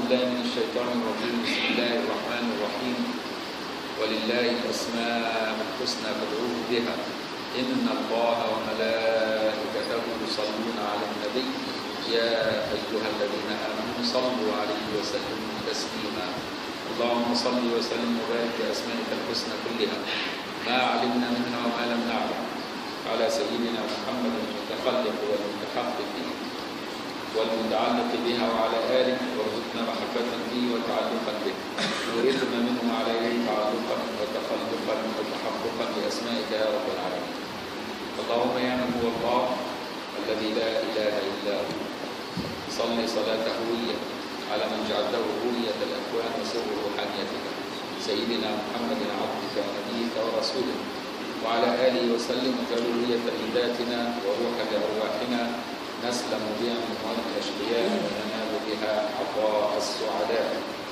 بالله من الشيطان الرجيم بسم الله الرحمن الرحيم ولله الأسماء الحسنى فادعوه بها إن الله وملائكته يصلون على النبي يا أيها الذين آمنوا صلوا عليه وسلموا تسليما اللهم صل وسلم وبارك بأسمائك الحسنى كلها ما علمنا منها وما لم نعلم على سيدنا محمد المتخلق والمتحقق والمتعلق بها وعلى آله وارزقنا محبة فيه وتعلقا به ورزقنا منه على إليه تعلقا وتخلقا وتحققا بأسمائك يا رب العالمين اللهم يا من هو الله الذي لا إله إلا هو صل صلاة هوية على من جعلته هوية الأكوان وسر روحانيتك سيدنا محمد عبدك ونبيك ورسولك وعلى آله وسلم وذرية لذاتنا وروح لأرواحنا نسلم بها من موت الأشقياء وننال بها عطاء السعداء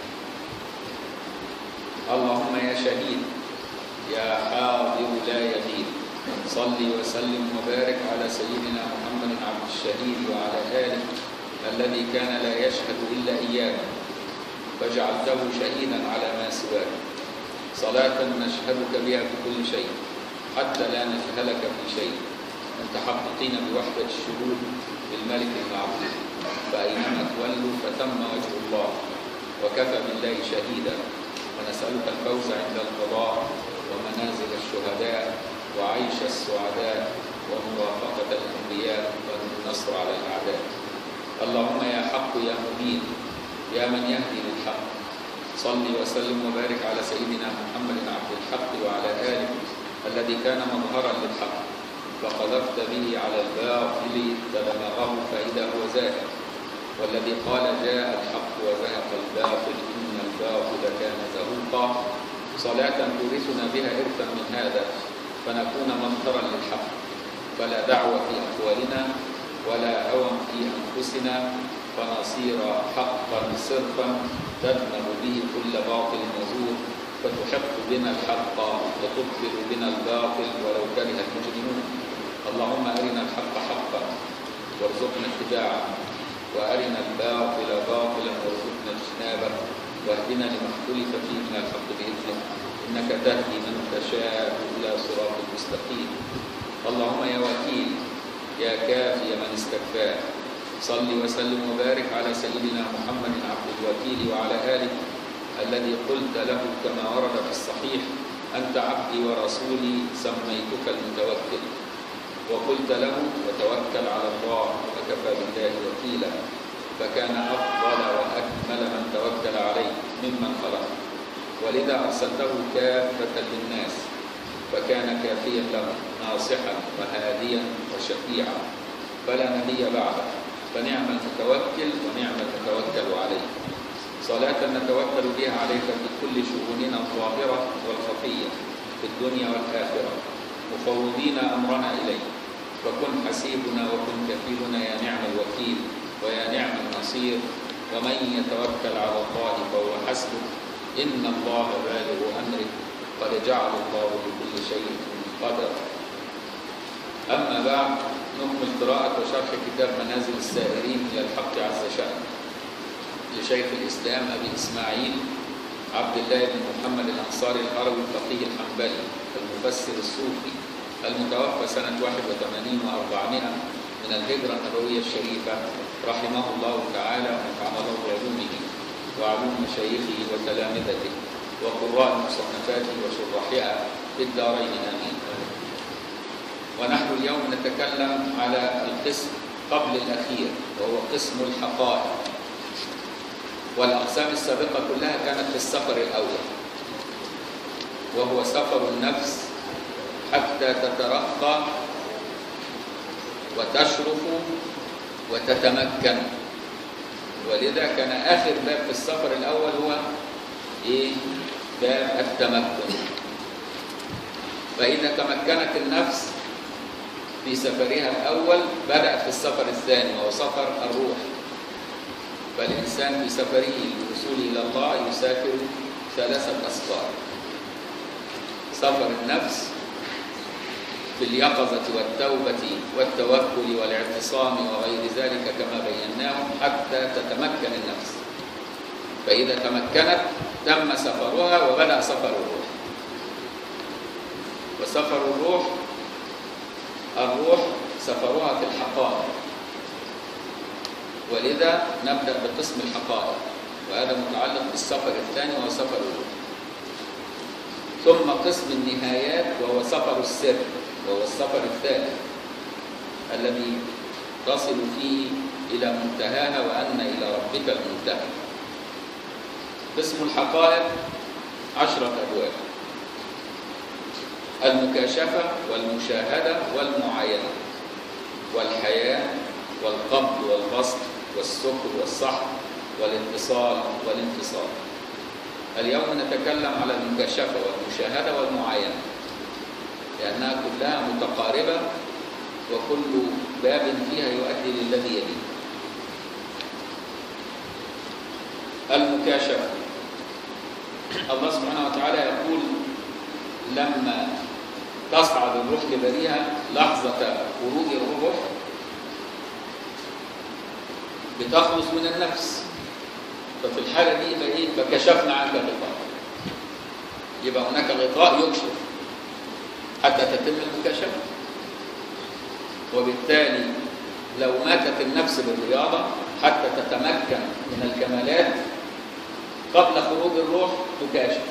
اللهم يا شهيد يا حاضر لا يغيب صل وسلم وبارك على سيدنا محمد عبد الشهيد وعلى آله الذي كان لا يشهد إلا إياك فجعلته شهيدا على ما سواك صلاة نشهدك بها في كل شيء حتى لا نجهلك في شيء متحققين بوحدة الشهود بالملك المعبود فأينما تولوا فتم وجه الله وكفى بالله شهيدا ونسألك الفوز عند القضاء ومنازل الشهداء وعيش السعداء وموافقة الأنبياء والنصر على الأعداء اللهم يا حق يا مبين يا من يهدي للحق صل وسلم وبارك على سيدنا محمد عبد الحق وعلى آله الذي كان مظهرا للحق فقذفت به على الباطل فدمغه فإذا هو زاهد والذي قال جاء الحق وزهق الباطل إن الباطل كان زهوقا صلاة تورثنا بها إرثا من هذا فنكون مظهرا للحق فلا دعوة في أقوالنا ولا هوى في أنفسنا فنصير حقا صرفا تدمر به كل باطل مزور فتحق بنا الحق وتبطل بنا الباطل ولو كره المجرمون اللهم أرنا الحق حقا وارزقنا اتباعه وأرنا الباطل باطلا وارزقنا اجتنابه واهدنا لما اختلف فيه من الحق بإذنك إنك تهدي من تشاء إلى صراط مستقيم اللهم يا وكيل يا كافي من استكفاه صل وسلم وبارك على سيدنا محمد عبد الوكيل وعلى آله الذي قلت له كما ورد في الصحيح أنت عبدي ورسولي سميتك المتوكل وقلت له وتوكل على الله وكفى بالله وكيلا فكان أفضل وأكمل من توكل عليه ممن خلق ولذا أرسلته كافة للناس فكان كافيا له ناصحا وهاديا وشفيعا فلا نبي بعده فنعم المتوكل ونعم المتوكل عليه صلاة نتوكل بها عليك في كل شؤوننا الظاهرة والخفية في الدنيا والآخرة مفوضين أمرنا إليك فكن حسيبنا وكن كفيلنا يا نعم الوكيل ويا نعم النصير ومن يتوكل على الله فهو حسبه إن الله بالغ أمره قد جعل الله لكل شيء قدرا أما بعد نكمل قراءة وشرح كتاب منازل السائرين إلى الحق عز شأنه لشيخ الإسلام أبي إسماعيل عبد الله بن محمد الأنصاري العربي الفقيه الحنبلي المفسر الصوفي المتوفى سنة 81 و400 من الهجرة النبوية الشريفة رحمه الله تعالى ونفعنا الله بعلومه وعلوم مشايخه وتلامذته وقراء مصنفاته وشراحها في الدارين آمين ونحن اليوم نتكلم على القسم قبل الأخير وهو قسم الحقائق والأقسام السابقة كلها كانت في السفر الأول وهو سفر النفس حتى تترقى وتشرف وتتمكن ولذا كان آخر باب في السفر الأول هو إيه؟ باب التمكن فإذا تمكنت النفس في سفرها الأول بدأت في السفر الثاني وهو سفر الروح فالإنسان في سفره للوصول إلى الله يسافر ثلاثة أسفار سفر النفس في اليقظة والتوبة والتوكل والاعتصام وغير ذلك كما بيناه حتى تتمكن النفس فإذا تمكنت تم سفرها وبدأ سفر الروح وسفر الروح الروح سفرها في الحقائق ولذا نبدأ بقسم الحقائق وهذا متعلق بالسفر الثاني وهو سفر الروح ثم قسم النهايات وهو سفر السر وهو السفر الثالث الذي تصل فيه إلى منتهاها وأن إلى ربك المنتهى قسم الحقائق عشرة أبواب المكاشفة والمشاهدة والمعاينة والحياة والقبض والبسط والسكر والصحن والاتصال والانفصال اليوم نتكلم على المكاشفة والمشاهدة والمعاينة لأنها كلها متقاربة وكل باب فيها يؤدي للذي يليه المكاشفة الله سبحانه وتعالى يقول لما تصعد الروح لبريها لحظة خروج الروح بتخلص من النفس ففي الحالة دي يبقى ايه فكشفنا عنك غطاء يبقى هناك غطاء يكشف حتى تتم المكاشفة وبالتالي لو ماتت النفس بالرياضة حتى تتمكن من الكمالات قبل خروج الروح تكاشف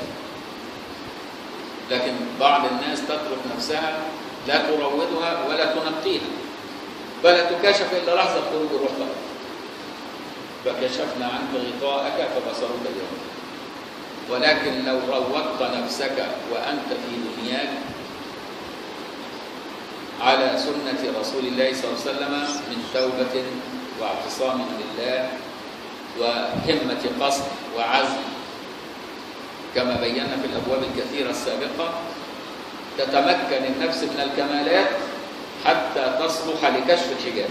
لكن بعض الناس تترك نفسها لا تروضها ولا تنقيها فلا تكاشف إلا لحظة خروج الروح فقط فكشفنا عنك غطاءك فبصرك اليوم ولكن لو روضت نفسك وأنت في دنياك على سنة رسول الله صلى الله عليه وسلم من توبة واعتصام بالله وهمة قصد وعزم كما بينا في الأبواب الكثيرة السابقة تتمكن النفس من الكمالات حتى تصلح لكشف الحجاب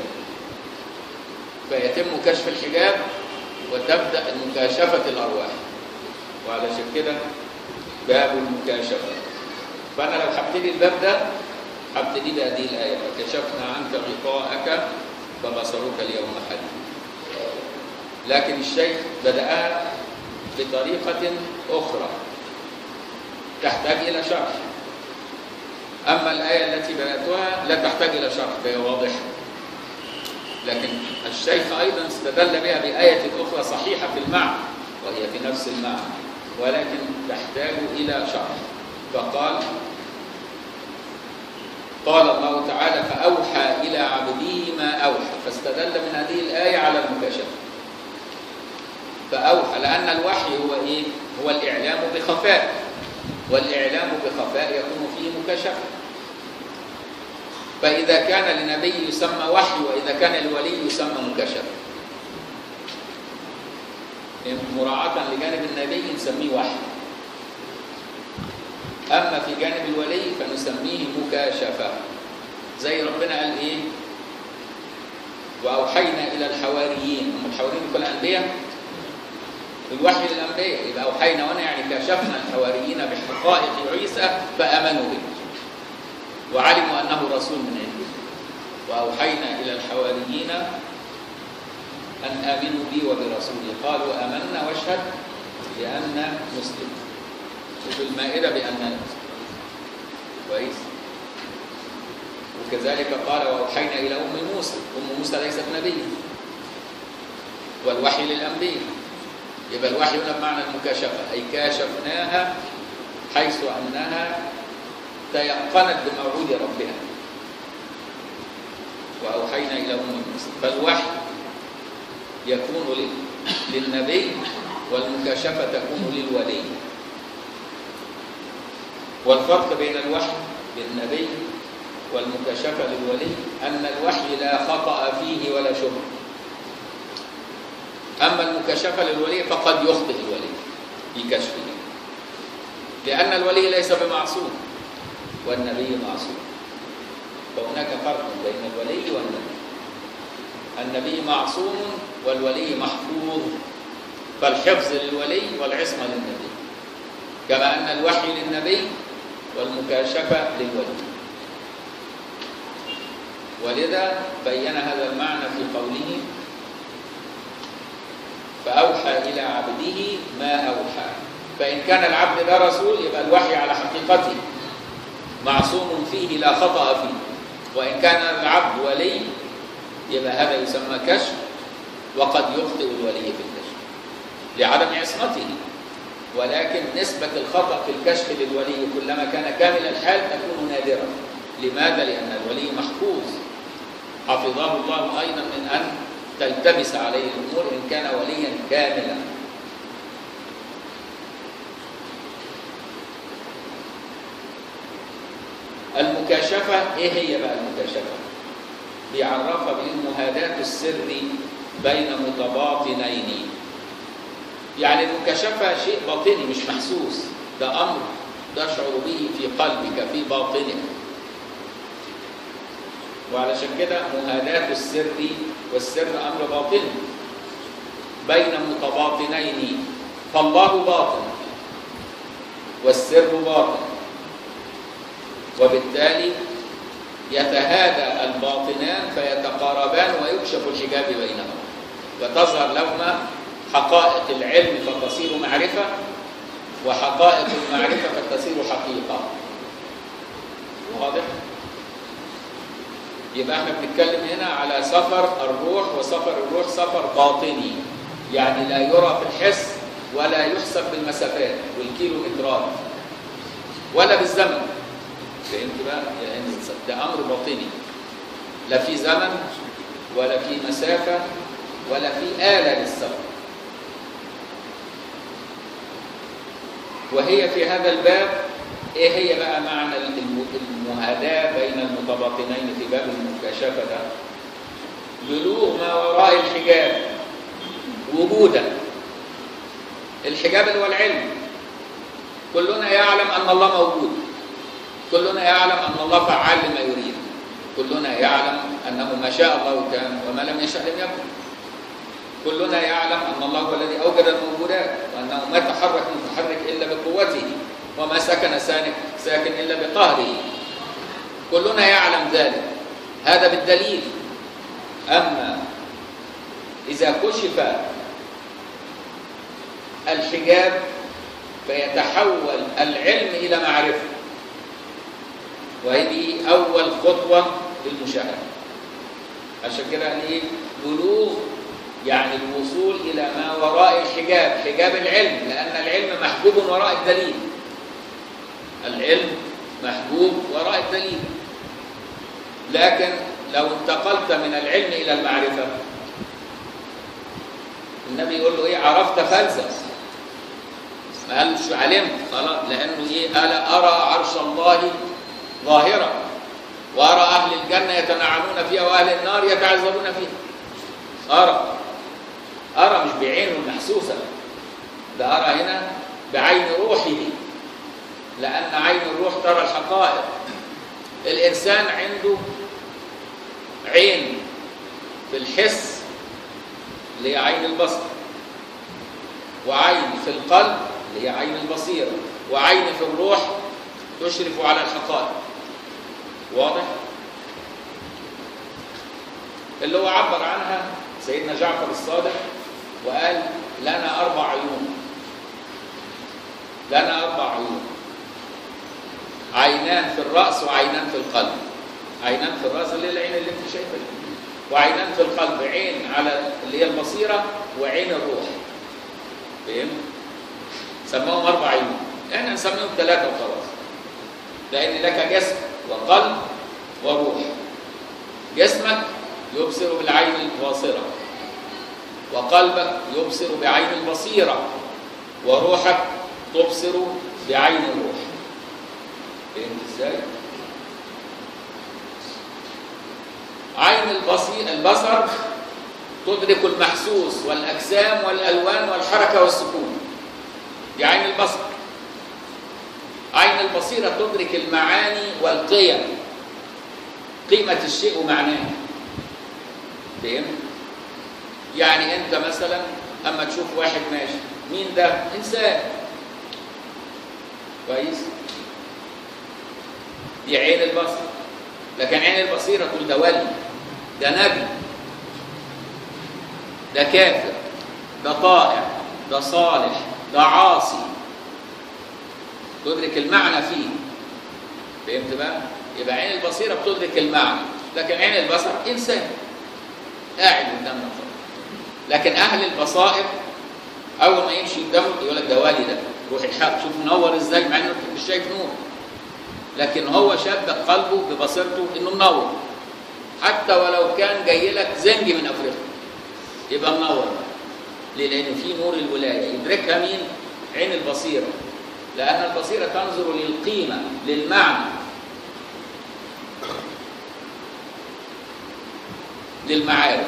فيتم كشف الحجاب وتبدأ مكاشفة الأرواح وعلى كده باب المكاشفة فأنا لو هبتدي الباب ده هبتدي بهذه الآية فكشفنا عنك غطاءك فبصرك اليوم حديد لكن الشيخ بدأها بطريقة أخرى تحتاج إلى شرح أما الآية التي بدأتها لا تحتاج إلى شرح فهي واضحة لكن الشيخ أيضا استدل بها بآية أخرى صحيحة في المعنى وهي في نفس المعنى ولكن تحتاج إلى شرح فقال قال الله تعالى فأوحى إلى عبده ما أوحى فاستدل من هذه الآية على المكاشفة فأوحى لأن الوحي هو إيه؟ هو الإعلام بخفاء والإعلام بخفاء يكون فيه مكاشفة فإذا كان لنبي يسمى وحي وإذا كان الولي يسمى مكاشفة مراعاة لجانب النبي نسميه وحي أما في جانب الولي فنسميه مكاشفة زي ربنا قال إيه وأوحينا إلى الحواريين هم الحواريين كل الأنبياء الوحي للأنبياء يبقى أوحينا وأنا يعني كشفنا الحواريين بحقائق عيسى فآمنوا به وعلموا أنه رسول من عنده وأوحينا إلى الحواريين أن آمنوا بي وبرسولي قالوا آمنا واشهد بأننا مسلمون وفي المائدة بأننا كويس وكذلك قال وأوحينا إلى أم موسى أم موسى ليست نبيا والوحي للأنبياء يبقى الوحي هنا بمعنى المكاشفة أي كاشفناها حيث أنها تيقنت بموعود ربها وأوحينا إلى أم موسى فالوحي يكون للنبي والمكاشفة تكون للولي والفرق بين الوحي للنبي والمكاشفة للولي أن الوحي لا خطأ فيه ولا شبه أما المكاشفة للولي فقد يخطئ الولي في كشفه لأن الولي ليس بمعصوم والنبي معصوم فهناك فرق بين الولي والنبي النبي معصوم والولي محفوظ فالحفظ للولي والعصمة للنبي كما أن الوحي للنبي والمكاشفة للولي ولذا بين هذا المعنى في قوله فأوحى إلى عبده ما أوحى فإن كان العبد ده رسول يبقى الوحي على حقيقته معصوم فيه لا خطأ فيه وإن كان العبد ولي يبقى هذا يسمى كشف وقد يخطئ الولي في الكشف لعدم عصمته ولكن نسبة الخطأ في الكشف للولي كلما كان كامل الحال تكون نادرة لماذا؟ لأن الولي محفوظ حفظه الله أيضا من أن تلتبس عليه الأمور إن كان وليا كاملا المكاشفة إيه هي بقى المكاشفة؟ بيعرفها بالمهاداة السر بين متباطنين يعني المكاشفة شيء باطني مش محسوس ده أمر تشعر به في قلبك في باطنك وعلشان كده مهاداة السر والسر أمر باطني بين متباطنين فالله باطن والسر باطن وبالتالي يتهادى الباطنان فيتقاربان ويكشف الحجاب بينهما وتظهر لهما حقائق العلم فتصير معرفة وحقائق المعرفة فتصير حقيقة واضح؟ يبقى احنا بنتكلم هنا على سفر الروح وسفر الروح سفر باطني يعني لا يرى في الحس ولا يحسب بالمسافات والكيلومترات ولا بالزمن فهمت بقى؟ يعني ده امر باطني لا في زمن ولا في مسافه ولا في آلة للسفر وهي في هذا الباب ايه هي بقى معنى المهاداة بين المتباطنين في باب المكاشفة ده بلوغ ما وراء الحجاب وجودا الحجاب اللي هو العلم كلنا يعلم ان الله موجود كلنا يعلم ان الله فعال لما يريد كلنا يعلم انه ما شاء الله كان وما لم يشاء لم يكن كلنا يعلم ان الله هو الذي اوجد الموجودات وانه ما تحرك متحرك الا بقوته وما سكن ساكن ساكن الا بقهره كلنا يعلم ذلك هذا بالدليل اما اذا كشف الحجاب فيتحول العلم الى معرفه وهذه اول خطوه للمشاهده عشان كده يعني ايه بلوغ يعني الوصول إلى ما وراء الحجاب حجاب العلم لأن العلم محجوب وراء الدليل العلم محجوب وراء الدليل لكن لو انتقلت من العلم إلى المعرفة النبي يقول له إيه عرفت فلسف ما قالش علمت خلاص لأنه إيه قال أرى عرش الله ظاهرا وأرى أهل الجنة يتنعمون فيها وأهل النار يتعذبون فيها أرى أرى مش بعينه المحسوسة ده أرى هنا بعين روحه لأن عين الروح ترى الحقائق الإنسان عنده عين في الحس اللي هي عين البصر وعين في القلب اللي هي عين البصيرة وعين في الروح تشرف على الحقائق واضح؟ اللي هو عبر عنها سيدنا جعفر الصادق وقال لنا أربع عيون لنا أربع عيون عينان في الرأس وعينان في القلب عينان في الرأس اللي هي العين اللي انت شايفها دي وعينان في القلب عين على اللي هي البصيرة وعين الروح فهمت؟ سموهم أربع عيون احنا نسميهم ثلاثة وخلاص لأن لك جسم وقلب وروح جسمك يبصر بالعين الباصرة وقلبك يبصر بعين البصيرة وروحك تبصر بعين الروح فهمت ازاي؟ عين البصير البصر تدرك المحسوس والأجسام والألوان والحركة والسكون دي عين البصر عين البصيرة تدرك المعاني والقيم قيمة الشيء ومعناه فهمت؟ يعني انت مثلا اما تشوف واحد ماشي مين ده انسان كويس دي عين البصر لكن عين البصيره تقول ده ولي ده نبي ده كافر ده طائع ده صالح ده عاصي تدرك المعنى فيه فهمت بقى يبقى عين البصيره بتدرك المعنى لكن عين البصر انسان قاعد قدامنا لكن اهل البصائر اول ما يمشي قدامه يقول لك ده والي ده روح الحق شوف منور ازاي مع انه مش شايف نور لكن هو شبك قلبه ببصيرته انه منور حتى ولو كان جاي لك زنج من افريقيا يبقى منور ليه؟ لان في نور الولايه يدركها مين؟ عين البصيره لان البصيره تنظر للقيمه للمعنى للمعارف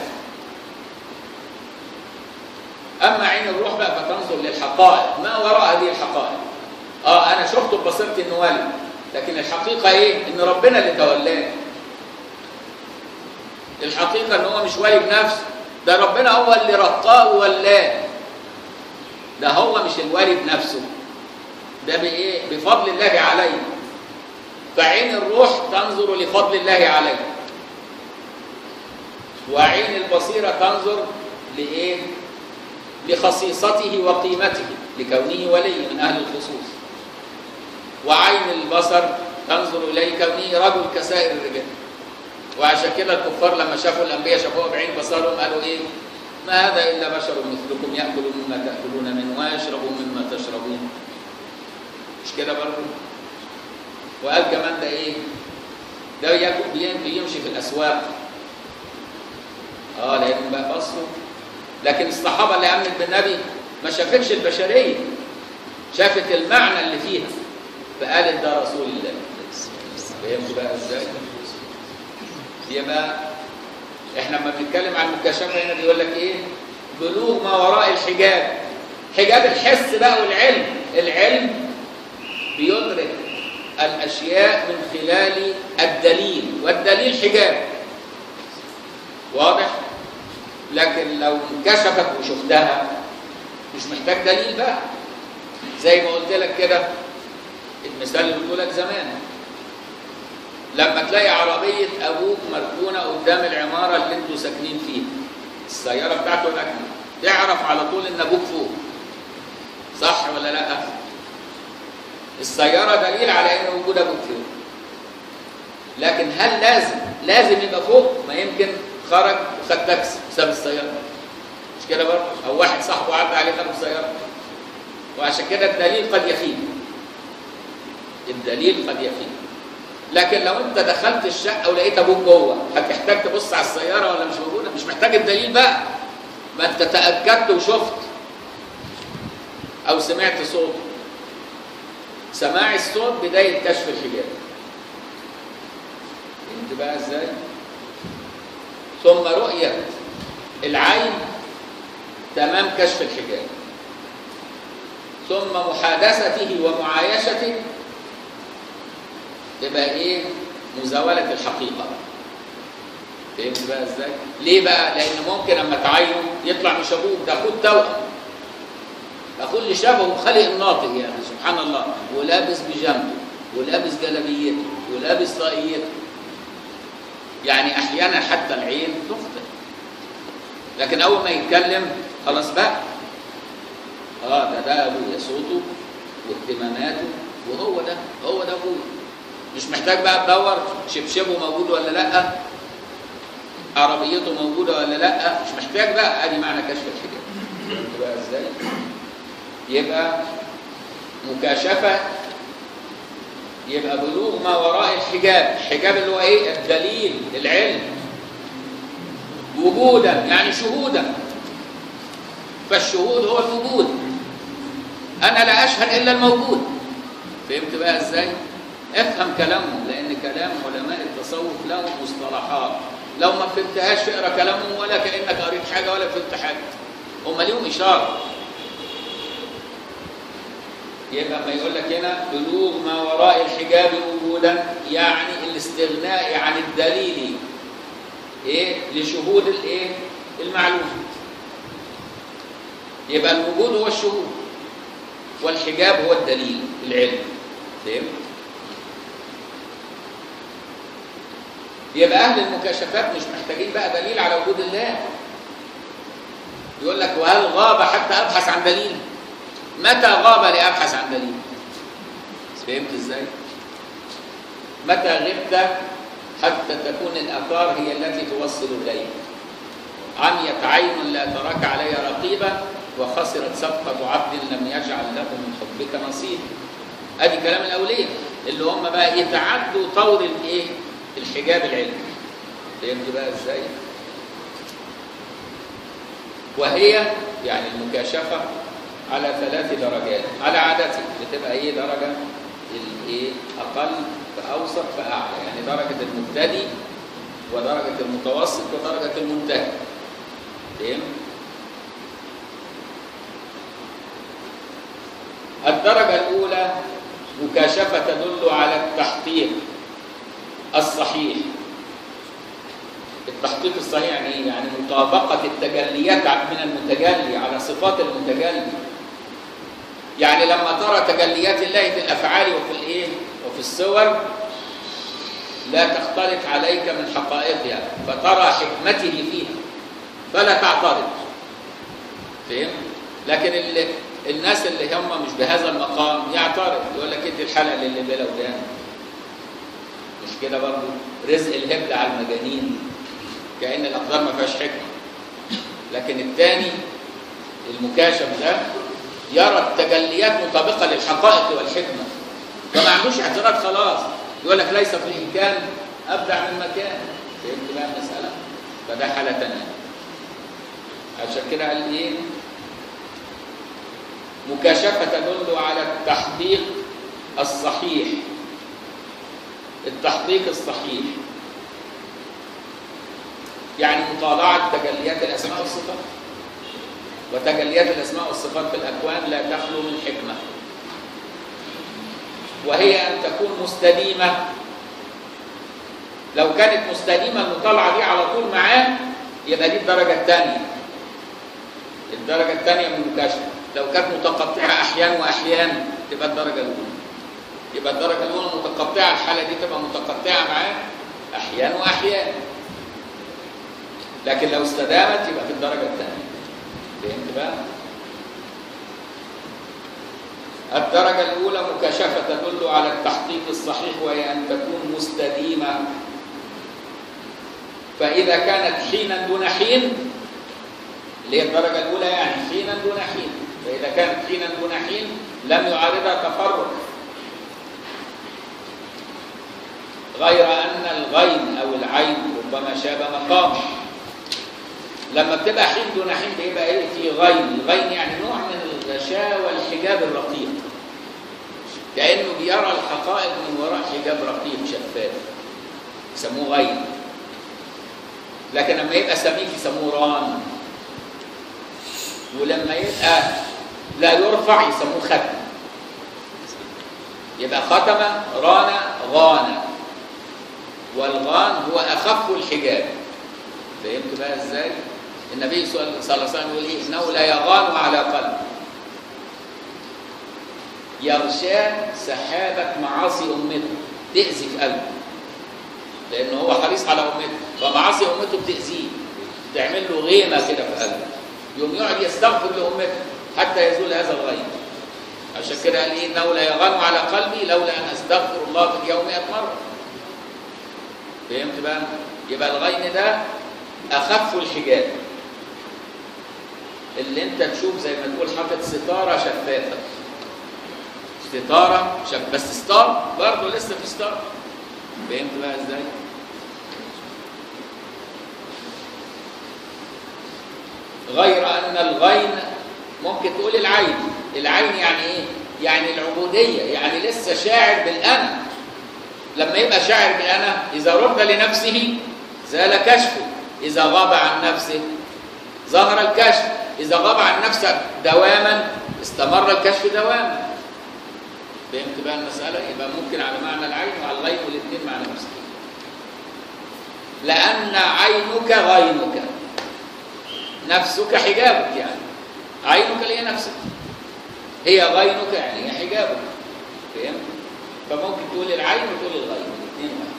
اما عين الروح بقى فتنظر للحقائق ما وراء هذه الحقائق اه انا شفته ببصيرتي انه ولي لكن الحقيقه ايه ان ربنا اللي تولاه الحقيقه ان هو مش ولي بنفسه ده ربنا هو اللي رقاه وولاه ده هو مش الولي بنفسه ده بايه بفضل الله عليه فعين الروح تنظر لفضل الله عليه وعين البصيره تنظر لايه لخصيصته وقيمته لكونه ولي من اهل الخصوص وعين البصر تنظر اليه كونه رجل كسائر الرجال وعشان كده الكفار لما شافوا الانبياء شافوها بعين بصرهم قالوا ايه ما هذا الا بشر مثلكم ياكل مما تاكلون منه ويشرب مما تشربون مش كده برضه وقال كمان ده ايه ده ياكل بيمشي في الاسواق اه لانهم بقى بصوا لكن الصحابه اللي امنت بالنبي ما شافتش البشريه شافت المعنى اللي فيها فقالت ده رسول الله فهمت بقى ازاي يبقى احنا لما بنتكلم عن المكاشفه هنا بيقول لك ايه بلوغ ما وراء الحجاب حجاب الحس بقى والعلم العلم بيدرك الاشياء من خلال الدليل والدليل حجاب واضح لكن لو انكشفت وشفتها مش محتاج دليل بقى زي ما قلت لك كده المثال اللي قلت لك زمان لما تلاقي عربية أبوك مركونة قدام العمارة اللي أنتوا ساكنين فيها السيارة بتاعته راكنة تعرف على طول إن أبوك فوق صح ولا لأ؟ السيارة دليل على إن وجود أبوك فوق لكن هل لازم لازم يبقى فوق؟ ما يمكن خرج وخد تاكسي وساب السيارة مش كده برضه؟ أو واحد صاحبه عدى عليه خد السيارة وعشان كده الدليل قد يخيب الدليل قد يخيب لكن لو انت دخلت الشقه ولقيت ابوك جوه هتحتاج تبص على السياره ولا مش موجوده مش محتاج الدليل بقى ما انت تاكدت وشفت او سمعت صوت سماع الصوت بدايه كشف الحجاب فهمت بقى ازاي ثم رؤيه العين تمام كشف الحجاب ثم محادثته ومعايشته تبقى ايه مزاولة الحقيقة فهمت بقى ازاي ليه بقى لان ممكن اما تعاينه يطلع مش ابوك ده اخوه توأم اخوه اللي شبهه خالق الناطق يعني سبحان الله ولابس بيجامته ولابس جلابيته ولابس طاقيته يعني احيانا حتى العين تخطئ لكن اول ما يتكلم خلاص بقى اه ده ده ابويا صوته واهتماماته وهو ده هو ده ابويا مش محتاج بقى تدور شبشبه موجود ولا لا عربيته موجوده ولا لا مش محتاج بقى ادي معنى كشف الحجاب فهمت بقى ازاي يبقى مكاشفه يبقى بلوغ ما وراء الحجاب الحجاب اللي هو ايه الدليل العلم وجودا يعني شهودا فالشهود هو الوجود انا لا اشهد الا الموجود فهمت بقى ازاي افهم كلامهم لان كلام علماء التصوف لهم مصطلحات لو ما فهمتهاش اقرا كلامهم ولا كانك قريت حاجه ولا فهمت حاجه هم ليهم اشاره يبقى ما يقول لك هنا بلوغ ما وراء الحجاب وجودا يعني الاستغناء عن الدليل ايه لشهود الايه المعلومه يبقى الوجود هو الشهود والحجاب هو الدليل العلم فهمت يبقى اهل المكاشفات مش محتاجين بقى دليل على وجود الله يقول لك وهل غاب حتى ابحث عن دليل متى غاب لابحث عن دليل فهمت ازاي متى غبت حتى تكون الاثار هي التي توصل اليك عميت عين لا تراك علي رقيبا وخسرت صفقة عبد لم يجعل له من حبك نصيبا ادي كلام الاولياء اللي هم بقى يتعدوا طور الايه الحجاب العلمي فهمت بقى ازاي وهي يعني المكاشفة على ثلاث درجات على عادتي بتبقى ايه درجة الايه اقل فاوسط فاعلى يعني درجة المبتدئ ودرجة المتوسط ودرجة المنتهي فهمت الدرجة الأولى مكاشفة تدل على التحقيق الصحيح التحقيق الصحيح يعني ايه؟ يعني مطابقة التجليات من المتجلي على صفات المتجلي يعني لما ترى تجليات الله في الأفعال وفي الإيه؟ وفي الصور لا تختلط عليك من حقائقها فترى حكمته فيها فلا تعترض فهم؟ لكن اللي الناس اللي هم مش بهذا المقام يعترض يقول لك ادي الحلقه للي بلا ودان مش كده برضه رزق الهبل على المجانين كأن الأقدار ما فيهاش حكمة لكن الثاني المكاشف ده يرى التجليات مطابقة للحقائق والحكمة فما عندوش اعتراض خلاص يقول لك ليس في الإمكان أبدع من مكان فهمت بقى المسألة فده حالة تانية عشان كده قال إيه مكاشفة تدل على التحقيق الصحيح التحقيق الصحيح يعني مطالعة تجليات الأسماء والصفات وتجليات الأسماء والصفات في الأكوان لا تخلو من حكمة وهي أن تكون مستديمة لو كانت مستديمة المطالعة دي على طول معاه يبقى دي الدرجة الثانية الدرجة الثانية من المكاشفة لو كانت متقطعة أحيان وأحيان تبقى الدرجة الأولى يبقى الدرجة الأولى متقطعة الحالة دي تبقى متقطعة معاه أحيان وأحيان لكن لو استدامت يبقى في الدرجة الثانية فهمت بقى؟ الدرجة الأولى مكاشفة تدل على التحقيق الصحيح وهي أن تكون مستديمة فإذا كانت حينا دون حين اللي هي الدرجة الأولى يعني حينا دون حين فإذا كانت حينا دون حين لم يعارضها تفرق غير أن الغين أو العين ربما شاب مقام لما بتبقى حين دون حين بيبقى ايه في غين الغين يعني نوع من الغشاء والحجاب الرقيق كأنه بيرى الحقائق من وراء حجاب رقيق شفاف يسموه غين لكن لما يبقى سميك يسموه ران ولما يبقى لا يرفع يسموه ختم يبقى ختم ران غان والغان هو أخف الحجاب فهمت بقى ازاي؟ النبي صلى الله عليه وسلم يقول ايه؟ انه لا يغان على قلب يغشاه سحابة معاصي أمته تأذي في قلبه لأنه هو حريص على أمته فمعاصي أمته بتأذيه تعمل له غيمة كده في قلبه يوم يقعد يستغفر لأمته حتى يزول هذا الغيم عشان كده قال ايه انه لا يغان على قلبي لولا ان استغفر الله في اليوم 100 مره فهمت بقى يبقى الغين ده اخف الحجاب اللي انت تشوف زي ما تقول حاطط ستاره شفافه ستاره شف... بس ستار برضه لسه في ستار فهمت بقى ازاي غير ان الغين ممكن تقول العين العين يعني ايه يعني العبوديه يعني لسه شاعر بالانا لما يبقى شاعر بالانا اذا رد لنفسه زال كشفه اذا غاب عن نفسه ظهر الكشف اذا غاب عن نفسه دواما استمر الكشف دواما فهمت بقى المساله يبقى ممكن على معنى العين وعلى الغين والاثنين معنى نفسه لان عينك غينك نفسك حجابك يعني عينك اللي هي نفسك هي غينك يعني هي حجابك فهمت فممكن تقول العين وتقول الغين الاثنين واحد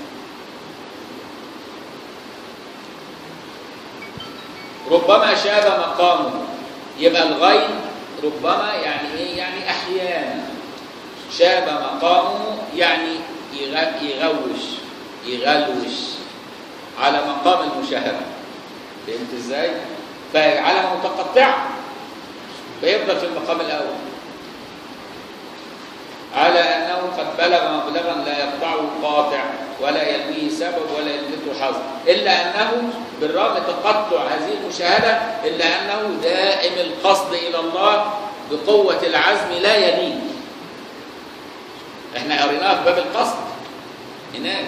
ربما شاب مقامه يبقى الغين ربما يعني ايه يعني احيانا شاب مقامه يعني يغ- يغوش يغلوش على مقام المشاهده فهمت ازاي فيجعلها متقطعه فيفضل في المقام الاول على انه قد بلغ مبلغا لا يقطعه قاطع ولا يلويه سبب ولا يلفته حظ الا انه بالرغم تقطع هذه المشاهده الا انه دائم القصد الى الله بقوه العزم لا يلين احنا قريناها في باب القصد هناك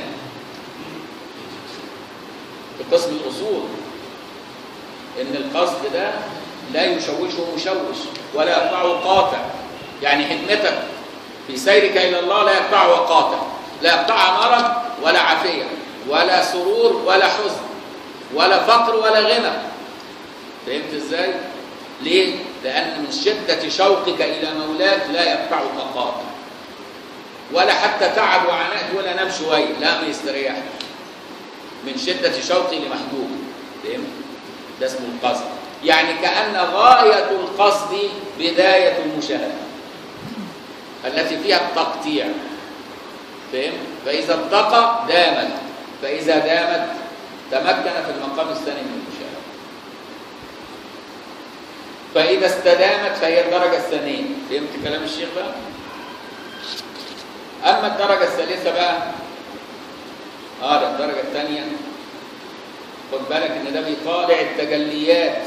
في قسم الاصول ان القصد ده لا يشوشه مشوش ولا يقطعه قاطع يعني حكمتك في سيرك الى الله لا يقطعه قاطع لا يقطع مرض ولا عافيه ولا سرور ولا حزن ولا فقر ولا غنى فهمت ازاي ليه لان من شده شوقك الى مولاك لا يقطعك قاطع ولا حتى تعب وعناء ولا نام شويه لا ما يستريح من شده شوقي لمحبوب فهمت ده اسمه القصد يعني كأن غاية القصد بداية المشاهدة التي فيها التقطيع فهم؟ فإذا اتقى دامت فإذا دامت تمكن في المقام الثاني من المشاهدة فإذا استدامت فهي الدرجة الثانية فهمت كلام الشيخ بقى؟ أما الدرجة الثالثة بقى اه ده الدرجة الثانية خد بالك ان ده بيطالع التجليات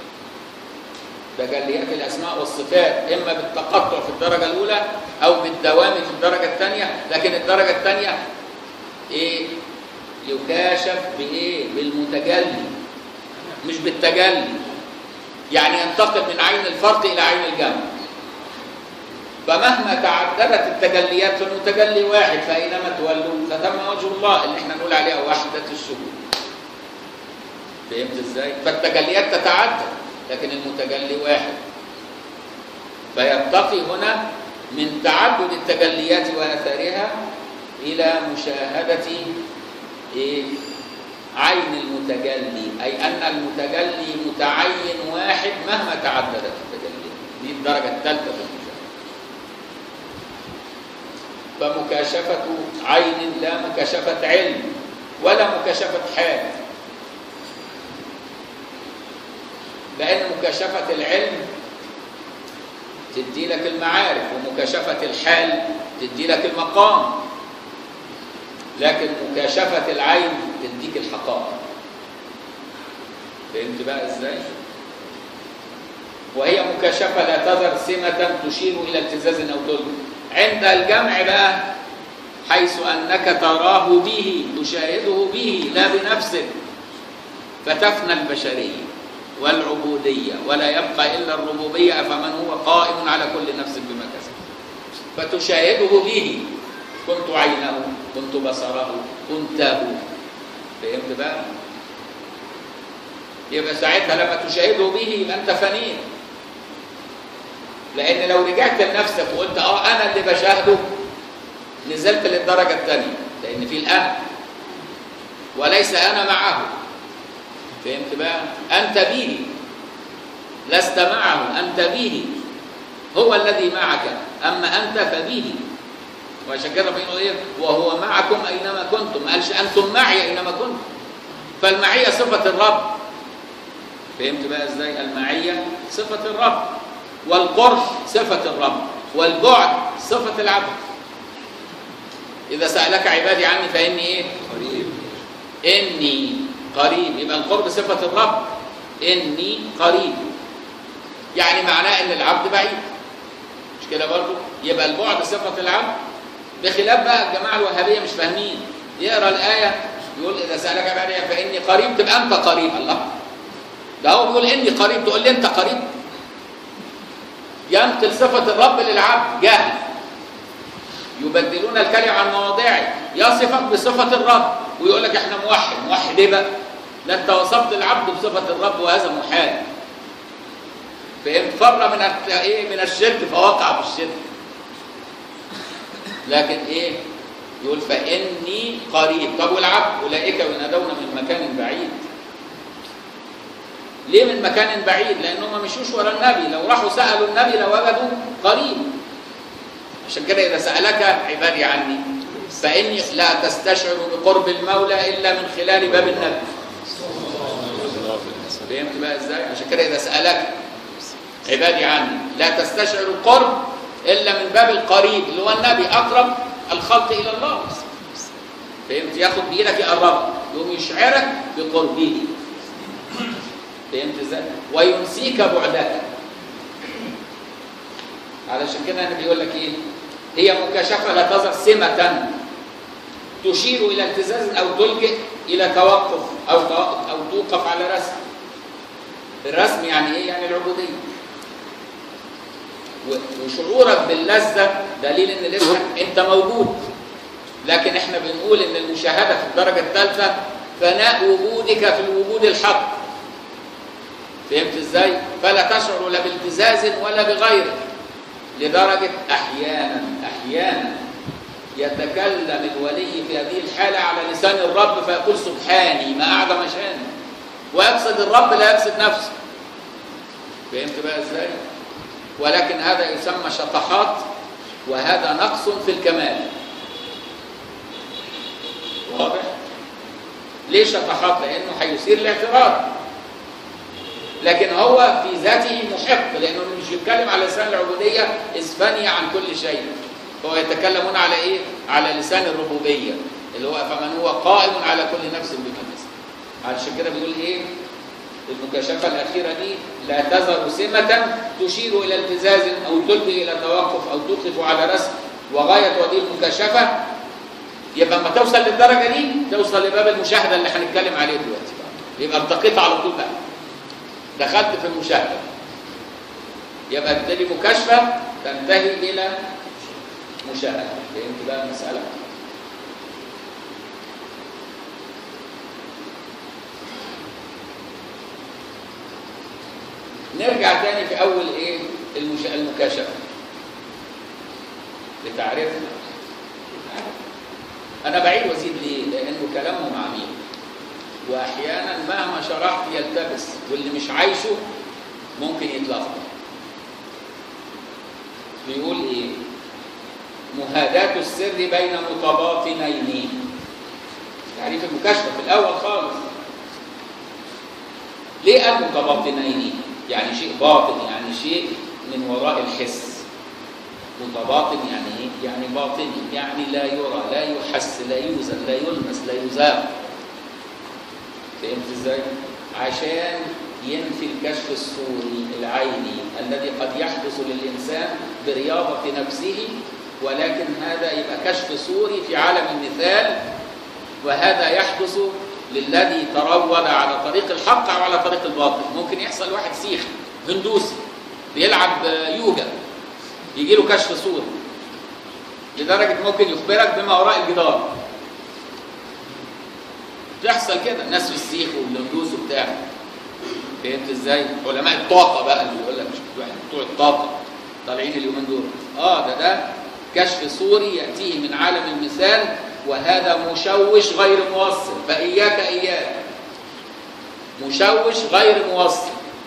تجليات الاسماء والصفات اما بالتقطع في الدرجه الاولى او بالدوام في الدرجه الثانيه لكن الدرجه الثانيه ايه يكاشف بايه بالمتجلي مش بالتجلي يعني ينتقل من عين الفرق الى عين الجمع فمهما تعددت التجليات فالمتجلي واحد فاينما تولوا فتم وجه الله اللي احنا نقول عليها وحده الشهود فهمت ازاي؟ فالتجليات تتعدد لكن المتجلي واحد فيرتقي هنا من تعدد التجليات واثارها الى مشاهده إيه؟ عين المتجلي اي ان المتجلي متعين واحد مهما تعددت التجليات دي الدرجه الثالثه في المشاهده فمكاشفه عين لا مكاشفه علم ولا مكاشفه حال لأن مكاشفة العلم تدي لك المعارف ومكاشفة الحال تدي لك المقام لكن مكاشفة العين تديك الحقائق فهمت بقى ازاي؟ وهي مكاشفة لا تذر سمة تشير إلى التزاز أو ظلم عند الجمع بقى حيث أنك تراه به تشاهده به لا بنفسك فتفنى البشريه والعبودية ولا يبقى إلا الربوبية فمن هو قائم على كل نفس بما كسب فتشاهده به كنت عينه كنت بصره كنته فهمت بقى يبقى ساعتها لما تشاهده به يبقى انت فنيت لان لو رجعت لنفسك وقلت اه انا اللي بشاهده نزلت للدرجه الثانيه لان في الان وليس انا معه فهمت بقى انت به لست معه انت به هو الذي معك اما انت فبه وعشان كده بيقولوا ايه وهو معكم اينما كنتم ما قالش انتم معي اينما كنتم فالمعيه صفه الرب فهمت بقى ازاي المعيه صفه الرب والقرب صفه الرب والبعد صفه العبد اذا سالك عبادي عني فاني ايه قريب اني قريب يبقى القرب صفه الرب اني قريب يعني معناه ان العبد بعيد مش كده برضه يبقى البعد صفه العبد بخلاف بقى الجماعه الوهابيه مش فاهمين يقرا الايه يقول اذا سالك عبادي فاني قريب تبقى انت قريب الله ده هو بيقول اني قريب تقول لي انت قريب ينقل صفه الرب للعبد جهل يبدلون الكلمه عن مواضعه يصفك بصفه الرب ويقول لك احنا موحد موحد ايه بقى ده انت وصفت العبد بصفه الرب وهذا محال فهمت فر من الت- ايه من الشرك فوقع في الشرك لكن ايه يقول فاني قريب طب والعبد اولئك ينادون من مكان بعيد ليه من مكان بعيد لانهم ما مشوش ورا النبي لو راحوا سالوا النبي لوجدوا قريب عشان كده اذا سالك عبادي عني فاني لا تستشعر بقرب المولى الا من خلال باب النبي فهمت بقى ازاي عشان كده اذا سالك عبادي عني لا تستشعر القرب الا من باب القريب اللي هو النبي اقرب الخلق الى الله فهمت ياخد بايدك يقربك يقوم يشعرك بقربه فهمت ازاي وينسيك بعدك علشان كده النبي بيقول لك ايه هي مكاشفه لا تظهر سمه تشير الى التزاز او تلجئ الى توقف او توقف او توقف على رسم الرسم يعني ايه يعني العبوديه وشعورك باللذه دليل ان لسه انت موجود لكن احنا بنقول ان المشاهده في الدرجه الثالثه فناء وجودك في الوجود الحق فهمت ازاي فلا تشعر لا بالتزاز ولا بغيره لدرجه احيانا احيانا يتكلم الولي في هذه الحاله على لسان الرب فيقول سبحاني ما اعظم شاني ويقصد الرب لا يقصد نفسه فهمت بقى ازاي ولكن هذا يسمى شطحات وهذا نقص في الكمال واضح ليه شطحات لانه هيثير الاعتراض لكن هو في ذاته محق لانه مش بيتكلم على لسان العبوديه اذ فني عن كل شيء هو يتكلمون على ايه على لسان الربوبيه اللي هو فمن هو قائم على كل نفس بما كسب عشان كده بيقول ايه المكاشفة الأخيرة دي لا تظهر سمة تشير إلى التزاز أو تلقي إلى توقف أو توقف على رسم وغاية هذه المكاشفة يبقى لما توصل للدرجة دي توصل لباب المشاهدة اللي هنتكلم عليه دلوقتي يبقى ارتقيت على طول بقى دخلت في المشاهدة يبقى تبتدي مكاشفة تنتهي إلى مشاهدة فهمت بقى المسألة؟ نرجع تاني في اول ايه المش... المكاشفه لتعريفنا انا بعيد وازيد ليه لانه كلامهم عميق واحيانا مهما شرحت يلتبس واللي مش عايشه ممكن يتلخبط بيقول ايه مهاداة السر بين متباطنين تعريف المكاشفه في الاول خالص ليه قال متباطنين يعني شيء باطن يعني شيء من وراء الحس متباطن يعني ايه؟ يعني باطني يعني لا يرى لا يحس لا يوزن لا يلمس لا يذاق فهمت ازاي؟ عشان ينفي الكشف الصوري العيني الذي قد يحدث للانسان برياضه نفسه ولكن هذا يبقى كشف صوري في عالم المثال وهذا يحدث للذي تروض على طريق الحق او على طريق الباطل ممكن يحصل واحد سيخ هندوسي بيلعب يوجا يجي له كشف صوري لدرجه ممكن يخبرك بما وراء الجدار تحصل كده الناس في السيخ والهندوس وبتاع فهمت ازاي؟ علماء الطاقه بقى اللي يقول لك بتوع الطاقه طالعين اليومين دول اه ده ده كشف صوري ياتيه من عالم المثال وهذا مشوش غير موصل فإياك إياك مشوش غير موصل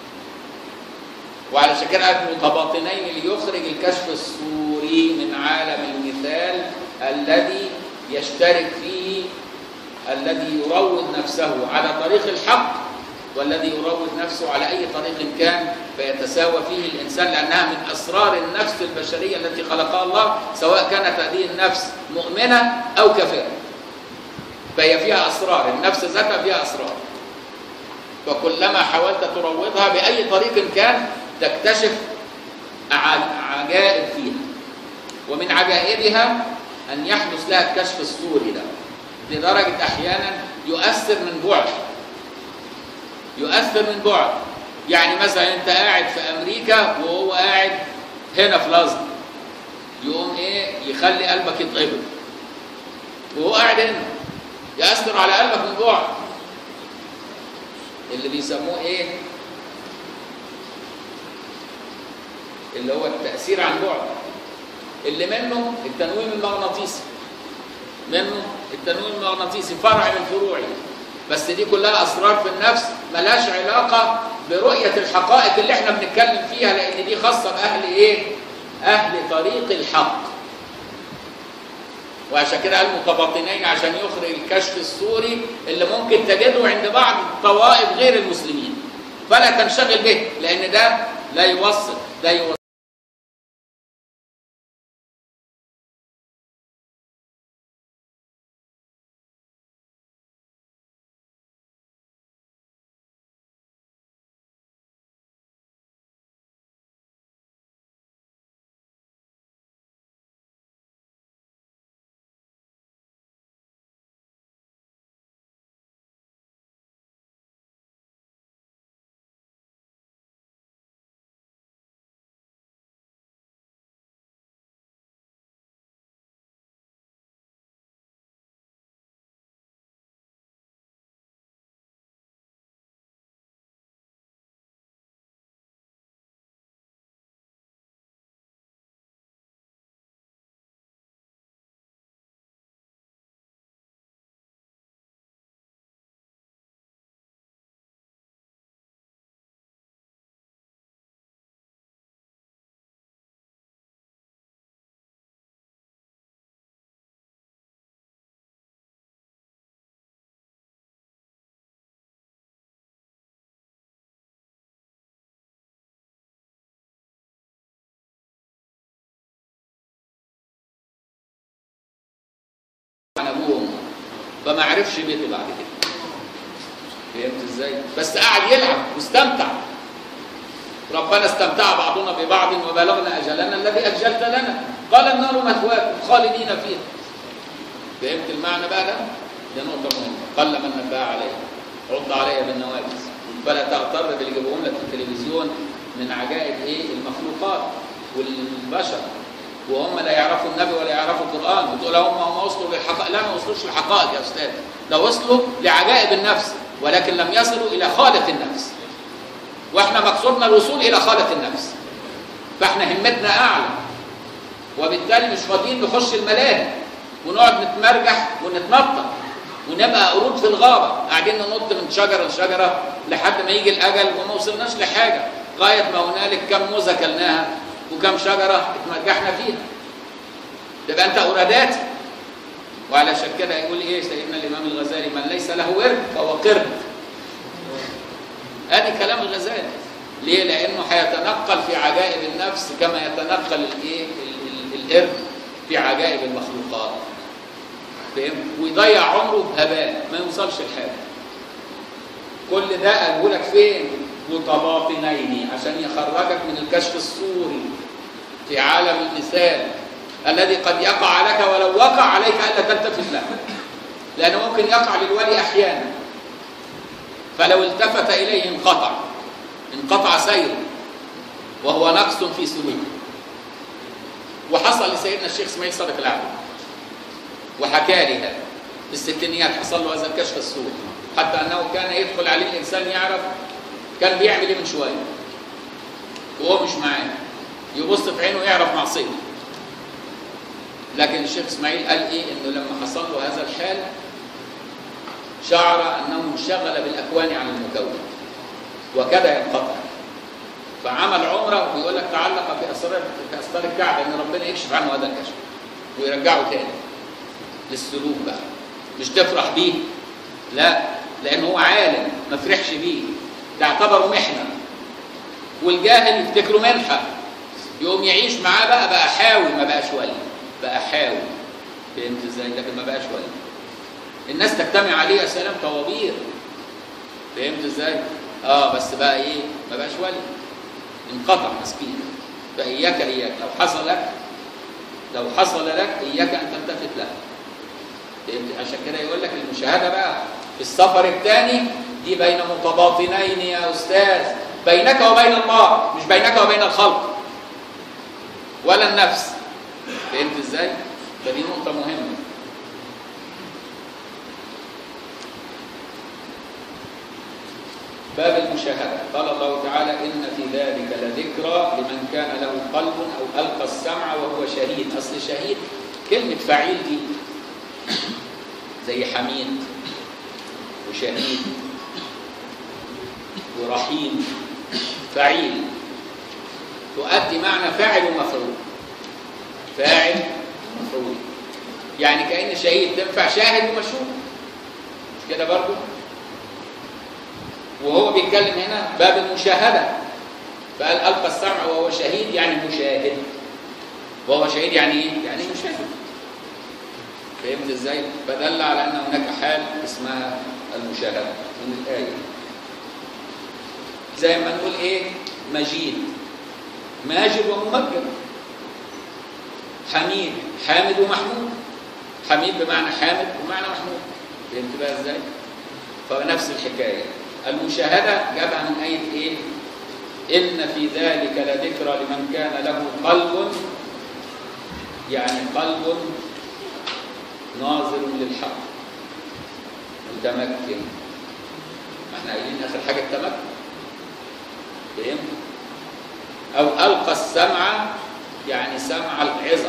وعلى كده قال متباطنين ليخرج الكشف الصوري من عالم المثال الذي يشترك فيه الذي يروض نفسه على طريق الحق والذي يروض نفسه على أي طريق كان فيتساوى فيه الإنسان لأنها من أسرار النفس البشرية التي خلقها الله سواء كانت هذه النفس مؤمنة أو كافرة فهي فيها أسرار النفس ذاتها فيها أسرار فكلما حاولت تروضها بأي طريق كان تكتشف عجائب فيها ومن عجائبها أن يحدث لها الكشف الصوري ده لدرجة أحيانا يؤثر من بعد يؤثر من بعد يعني مثلا انت قاعد في امريكا وهو قاعد هنا في لازم يقوم ايه يخلي قلبك يتقبض وهو قاعد هنا يأثر على قلبك من بعد اللي بيسموه ايه اللي هو التأثير عن بعد اللي منه التنويم المغناطيسي منه التنويم المغناطيسي فرع من فروعه بس دي كلها اسرار في النفس ملهاش علاقه برؤيه الحقائق اللي احنا بنتكلم فيها لان دي خاصه باهل ايه اهل طريق الحق وعشان كده قال متباطنين عشان يخرج الكشف السوري اللي ممكن تجده عند بعض الطوائف غير المسلمين فلا تنشغل به لان ده لا يوصل ده يوصل عن ابوه وامه فما عرفش بيته بعد كده فهمت ازاي بس قعد يلعب واستمتع ربنا استمتع بعضنا ببعض وبلغنا اجلنا الذي اجلت لنا قال النار مثواكم خالدين فيها فهمت المعنى بقى ده دي نقطه مهمه قل من نبه عليها رد عليها بالنواجذ فلا تغتر باللي جابوهم لك في التلفزيون من عجائب ايه المخلوقات والبشر وهم لا يعرفوا النبي ولا يعرفوا القران وتقول هم هم وصلوا للحقائق لا ما وصلوش للحقائق يا استاذ ده وصلوا لعجائب النفس ولكن لم يصلوا الى خالق النفس واحنا مقصودنا الوصول الى خالق النفس فاحنا همتنا اعلى وبالتالي مش فاضيين نخش الملاهي ونقعد نتمرجح ونتنطط ونبقى قرود في الغابه قاعدين ننط من شجره لشجره لحد ما يجي الاجل وما وصلناش لحاجه غايه ما هنالك كم موزه كلناها وكم شجره اتمرجحنا فيها تبقى انت قرادات وعلشان كده يقول ايه سيدنا الامام الغزالي من ليس له ورد فهو قرد ادي كلام الغزالي ليه لانه هيتنقل في عجائب النفس كما يتنقل الايه ال- ال- القرد في عجائب المخلوقات فهمت ويضيع عمره هباء ما يوصلش لحاجه كل ده قاله لك فين متباطنين عشان يخرجك من الكشف الصوري في عالم المثال الذي قد يقع لك ولو وقع عليك الا تلتفت له لانه ممكن يقع للولي احيانا فلو التفت اليه انقطع انقطع سيره وهو نقص في سلوكه وحصل لسيدنا الشيخ اسماعيل صادق العالم وحكى لي هذا في الستينيات حصل له هذا الكشف السوري حتى انه كان يدخل عليه الانسان يعرف كان بيعمل ايه من شويه وهو مش معاه يبص في عينه يعرف معصيته لكن الشيخ اسماعيل قال ايه انه لما حصل له هذا الحال شعر انه انشغل بالاكوان عن المكون وكاد ينقطع فعمل عمره ويقول لك تعلق في اسرار في اسرار الكعبه ان ربنا يكشف عنه هذا الكشف ويرجعه تاني للسلوك بقى مش تفرح بيه لا لان هو عالم ما فرحش بيه ده اعتبره محنه والجاهل يفتكره منحه يقوم يعيش معاه بقى بقى حاوي ما بقاش ولي بقى حاوي فهمت ازاي لكن ما بقاش ولي الناس تجتمع عليه يا سلام طوابير فهمت ازاي اه بس بقى ايه ما بقاش ولي انقطع مسكين فاياك اياك لو حصل لك لو حصل لك اياك ان تلتفت له فهمت؟ عشان كده يقول لك المشاهده بقى في السفر الثاني دي بين متباطنين يا استاذ بينك وبين الله مش بينك وبين الخلق ولا النفس فهمت ازاي؟ فدي نقطة مهمة باب المشاهدة قال الله تعالى إن في ذلك لذكرى لمن كان له قلب أو ألقى السمع وهو شهيد أصل شهيد كلمة فعيل دي زي حميد وشهيد ورحيم فعيل تؤدي معنى فاعل ومفعول فاعل ومفعول يعني كأن شهيد تنفع شاهد ومشهود مش كده برضو وهو بيتكلم هنا باب المشاهدة فقال ألقى السمع وهو شهيد يعني مشاهد وهو شهيد يعني ايه؟ يعني مشاهد فهمت ازاي؟ فدل على ان هناك حال اسمها المشاهده من الايه زي ما نقول ايه؟ مجيد ماجد وممجد حميد حامد ومحمود حميد بمعنى حامد ومعنى محمود فهمت بقى ازاي؟ فنفس الحكايه المشاهده جابها من ايه ايه؟ ان في ذلك لذكرى لمن كان له قلب يعني قلب ناظر للحق متمكن احنا قايلين اخر حاجه التمكن فهمت او القى السمع يعني سمع العظه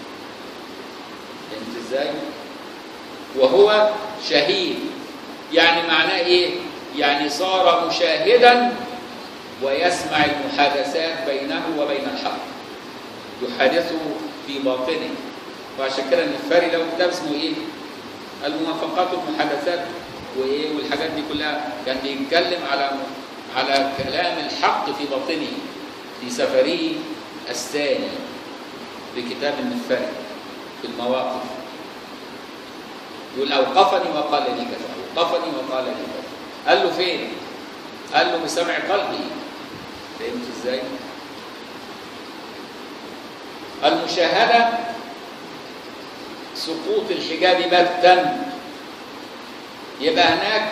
فهمت ازاي وهو شهيد يعني معناه ايه يعني صار مشاهدا ويسمع المحادثات بينه وبين الحق يحادثه في باطنه وعشان كده النفاري له كتاب اسمه ايه؟ الموافقات والمحادثات وايه والحاجات دي كلها كان بيتكلم على على كلام الحق في باطنه في سفره الثاني بكتاب النفاري في المواقف يقول اوقفني وقال لي كذا اوقفني وقال لي كذا قال له فين؟ قال له بسمع قلبي فهمت ازاي؟ المشاهده سقوط الحجاب باتا يبقى هناك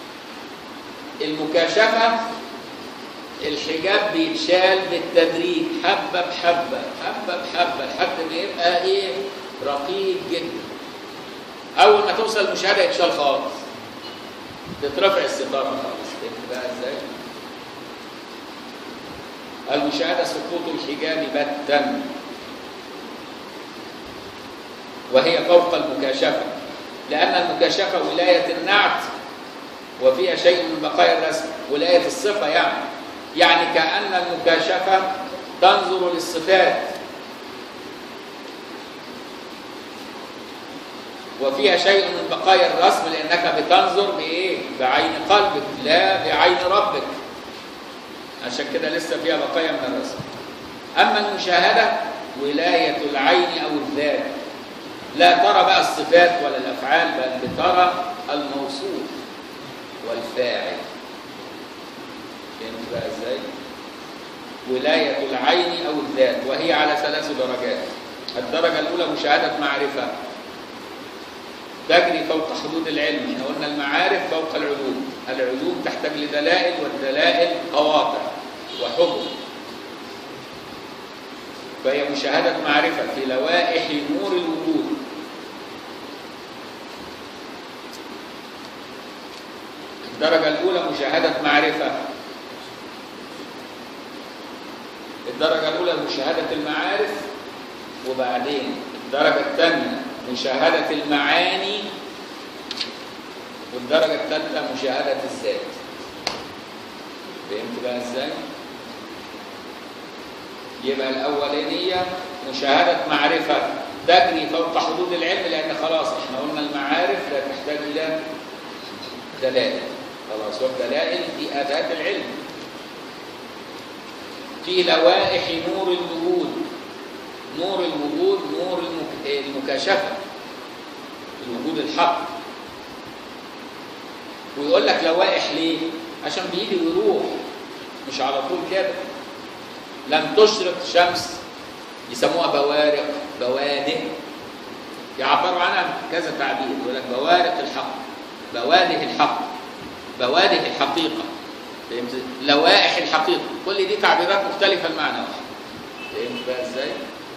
المكاشفة الحجاب بيتشال بالتدريج حبة بحبة حبة بحبة لحد ما يبقى ايه رقيق جدا أول ما توصل المشاهدة يتشال خالص تترفع الستارة خالص فهمت بقى ازاي؟ المشاهدة سقوط الحجاب باتا وهي فوق المكاشفة لأن المكاشفة ولاية النعت وفيها شيء من بقايا الرسم ولاية الصفة يعني يعني كأن المكاشفة تنظر للصفات وفيها شيء من بقايا الرسم لأنك بتنظر بإيه؟ بعين قلبك لا بعين ربك عشان كده لسه فيها بقايا من الرسم أما المشاهدة ولاية العين أو الذات لا ترى بقى الصفات ولا الافعال بل بترى الموصوف والفاعل فهمت بقى ازاي ولايه العين او الذات وهي على ثلاث درجات الدرجه الاولى مشاهده معرفه تجري فوق حدود العلم احنا قلنا المعارف فوق العلوم العلوم تحتاج لدلائل والدلائل قواطع وحكم فهي مشاهدة معرفة في لوائح نور الوجود الدرجة الأولى مشاهدة معرفة الدرجة الأولى مشاهدة المعارف وبعدين الدرجة الثانية مشاهدة المعاني والدرجة الثالثة مشاهدة الذات فهمت بقى ازاي؟ يبقى الأولانية مشاهدة معرفة تجري فوق حدود العلم لأن خلاص احنا قلنا المعارف لا تحتاج إلى دلائل خلاص والدلائل دي أداة العلم في لوائح نور الوجود نور الوجود نور المك... المكاشفة الوجود الحق ويقول لك لوائح ليه؟ عشان بيجي ويروح مش على طول كده لم تشرق شمس يسموها بوارق بوادئ يعبروا عنها كذا تعبير يقول لك بوارق الحق بوادئ الحق بوادئ الحقيقة فهمت لوائح الحقيقة كل دي تعبيرات مختلفة المعنى واحد فهمت بقى ازاي؟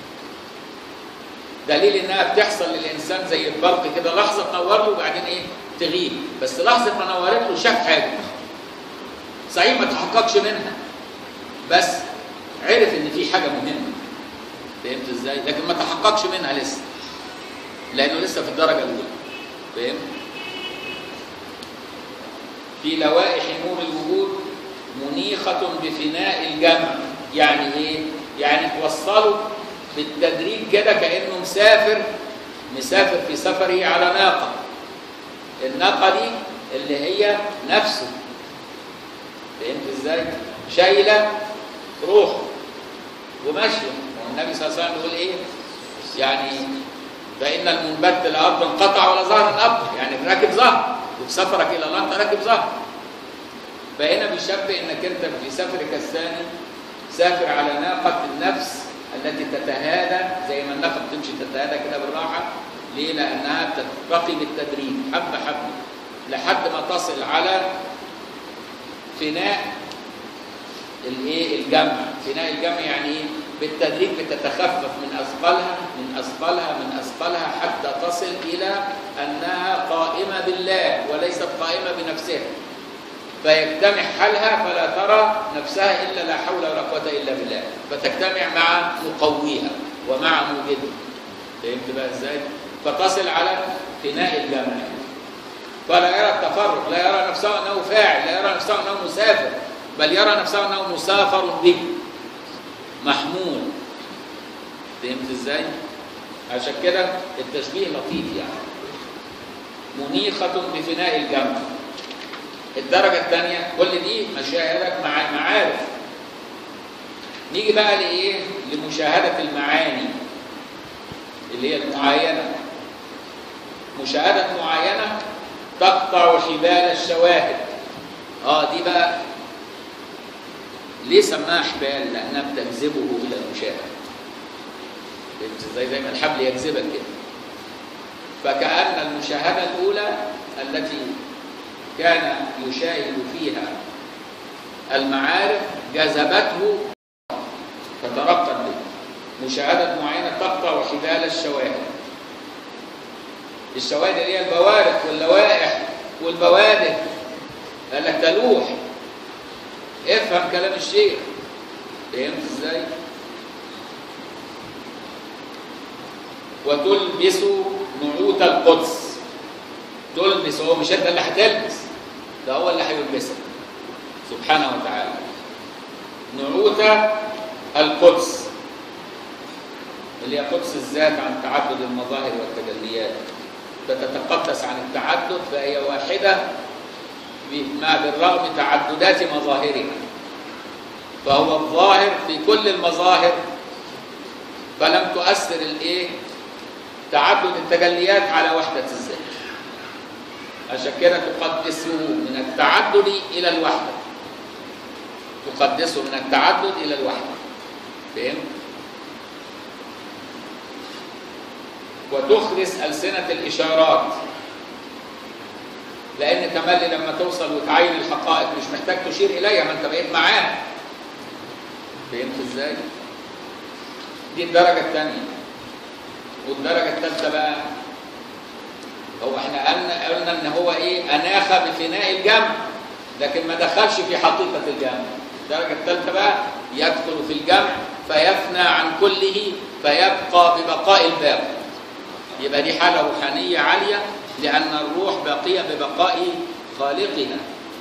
دليل انها بتحصل للانسان زي البرق كده لحظه تنور له وبعدين ايه تغيب بس لحظه ما نورت له شاف حاجه صحيح ما تحققش منها بس عرف ان في حاجه مهمه فهمت ازاي لكن ما تحققش منها لسه لانه لسه في الدرجه الاولى فهمت في لوائح نور الوجود منيخة بفناء الجمع يعني ايه؟ يعني توصله بالتدريج كده كأنه مسافر مسافر في سفره على ناقة الناقة دي اللي هي نفسه فهمت ازاي؟ شايلة روحه وماشية والنبي صلى الله عليه وسلم يقول ايه؟ يعني فإن المنبت لا أرض انقطع ولا ظهر الأرض يعني راكب ظهر وفي سفرك إلى الله أنت راكب ظهر فهنا بيشبه انك انت في سفرك الثاني سافر على ناقة النفس التي تتهادى زي ما الناقة بتمشي تتهادى كده بالراحة ليه؟ لأنها ترتقي بالتدريج حبة حبة لحد ما تصل على فناء الايه الجمع فناء الجمع يعني ايه بالتدريج بتتخفف من اثقالها من اثقالها من اثقالها حتى تصل الى انها قائمه بالله وليست قائمه بنفسها فيجتمع حالها فلا ترى نفسها الا لا حول ولا قوه الا بالله فتجتمع مع مقويها ومع موجدها فهمت بقى ازاي فتصل على فناء الجمع فلا يرى التفرق لا يرى نفسه انه فاعل لا يرى نفسه انه مسافر بل يرى نفسه انه مسافر به محمول فهمت ازاي عشان كده التشبيه لطيف يعني منيخة بفناء الجمع الدرجة الثانية كل دي مشاهدة مع المعارف نيجي بقى لإيه؟ لمشاهدة المعاني اللي هي المعاينة مشاهدة معاينة تقطع حبال الشواهد اه دي بقى ليه سماها حبال؟ لأنها بتجذبه إلى المشاهد فهمت ازاي؟ زي ما الحبل يجذبك كده فكأن المشاهدة الأولى التي كان يشاهد فيها المعارف جذبته فترقت به مشاهدة معينة تقطع حبال الشواهد الشواهد اللي هي البوارق واللوائح والبوادر قال لك تلوح افهم كلام الشيخ فهمت ازاي؟ وتلبس نعوت القدس تلبس هو مش انت اللي هتلبس ده هو اللي هيلبسك سبحانه وتعالى نعوت القدس اللي هي قدس الذات عن تعدد المظاهر والتجليات فتتقدس عن التعدد فهي واحدة ما بالرغم تعددات مظاهرها فهو الظاهر في كل المظاهر فلم تؤثر الايه تعدد التجليات على وحدة الذات عشان كده تقدسه من التعدد إلى الوحدة تقدسه من التعدد إلى الوحدة فهمت؟ وتخرس ألسنة الإشارات لأن تملي لما توصل وتعين الحقائق مش محتاج تشير إليها ما أنت بقيت معاه فهمت إزاي؟ دي الدرجة الثانية والدرجة الثالثة بقى هو احنا قلنا قلنا ان هو ايه اناخ بفناء الجمع لكن ما دخلش في حقيقة الجمع الدرجة الثالثة بقى يدخل في الجمع فيفنى عن كله فيبقى ببقاء الباقي يبقى دي حالة روحانية عالية لأن الروح باقية ببقاء خالقها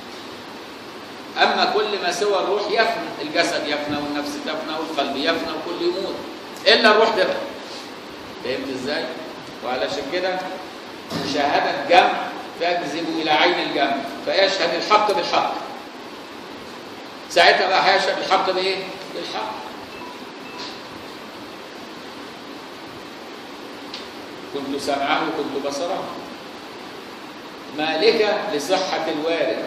أما كل ما سوى الروح يفنى الجسد يفنى والنفس تفنى والقلب يفنى وكل يموت إلا الروح تبقى فهمت إزاي؟ وعلشان كده مشاهدة جمع تجذب إلى عين الجمع فيشهد الحق بالحق ساعتها بقى هيشهد الحق بإيه؟ بالحق كنت سمعه كنت بصره مالكة لصحة الوارد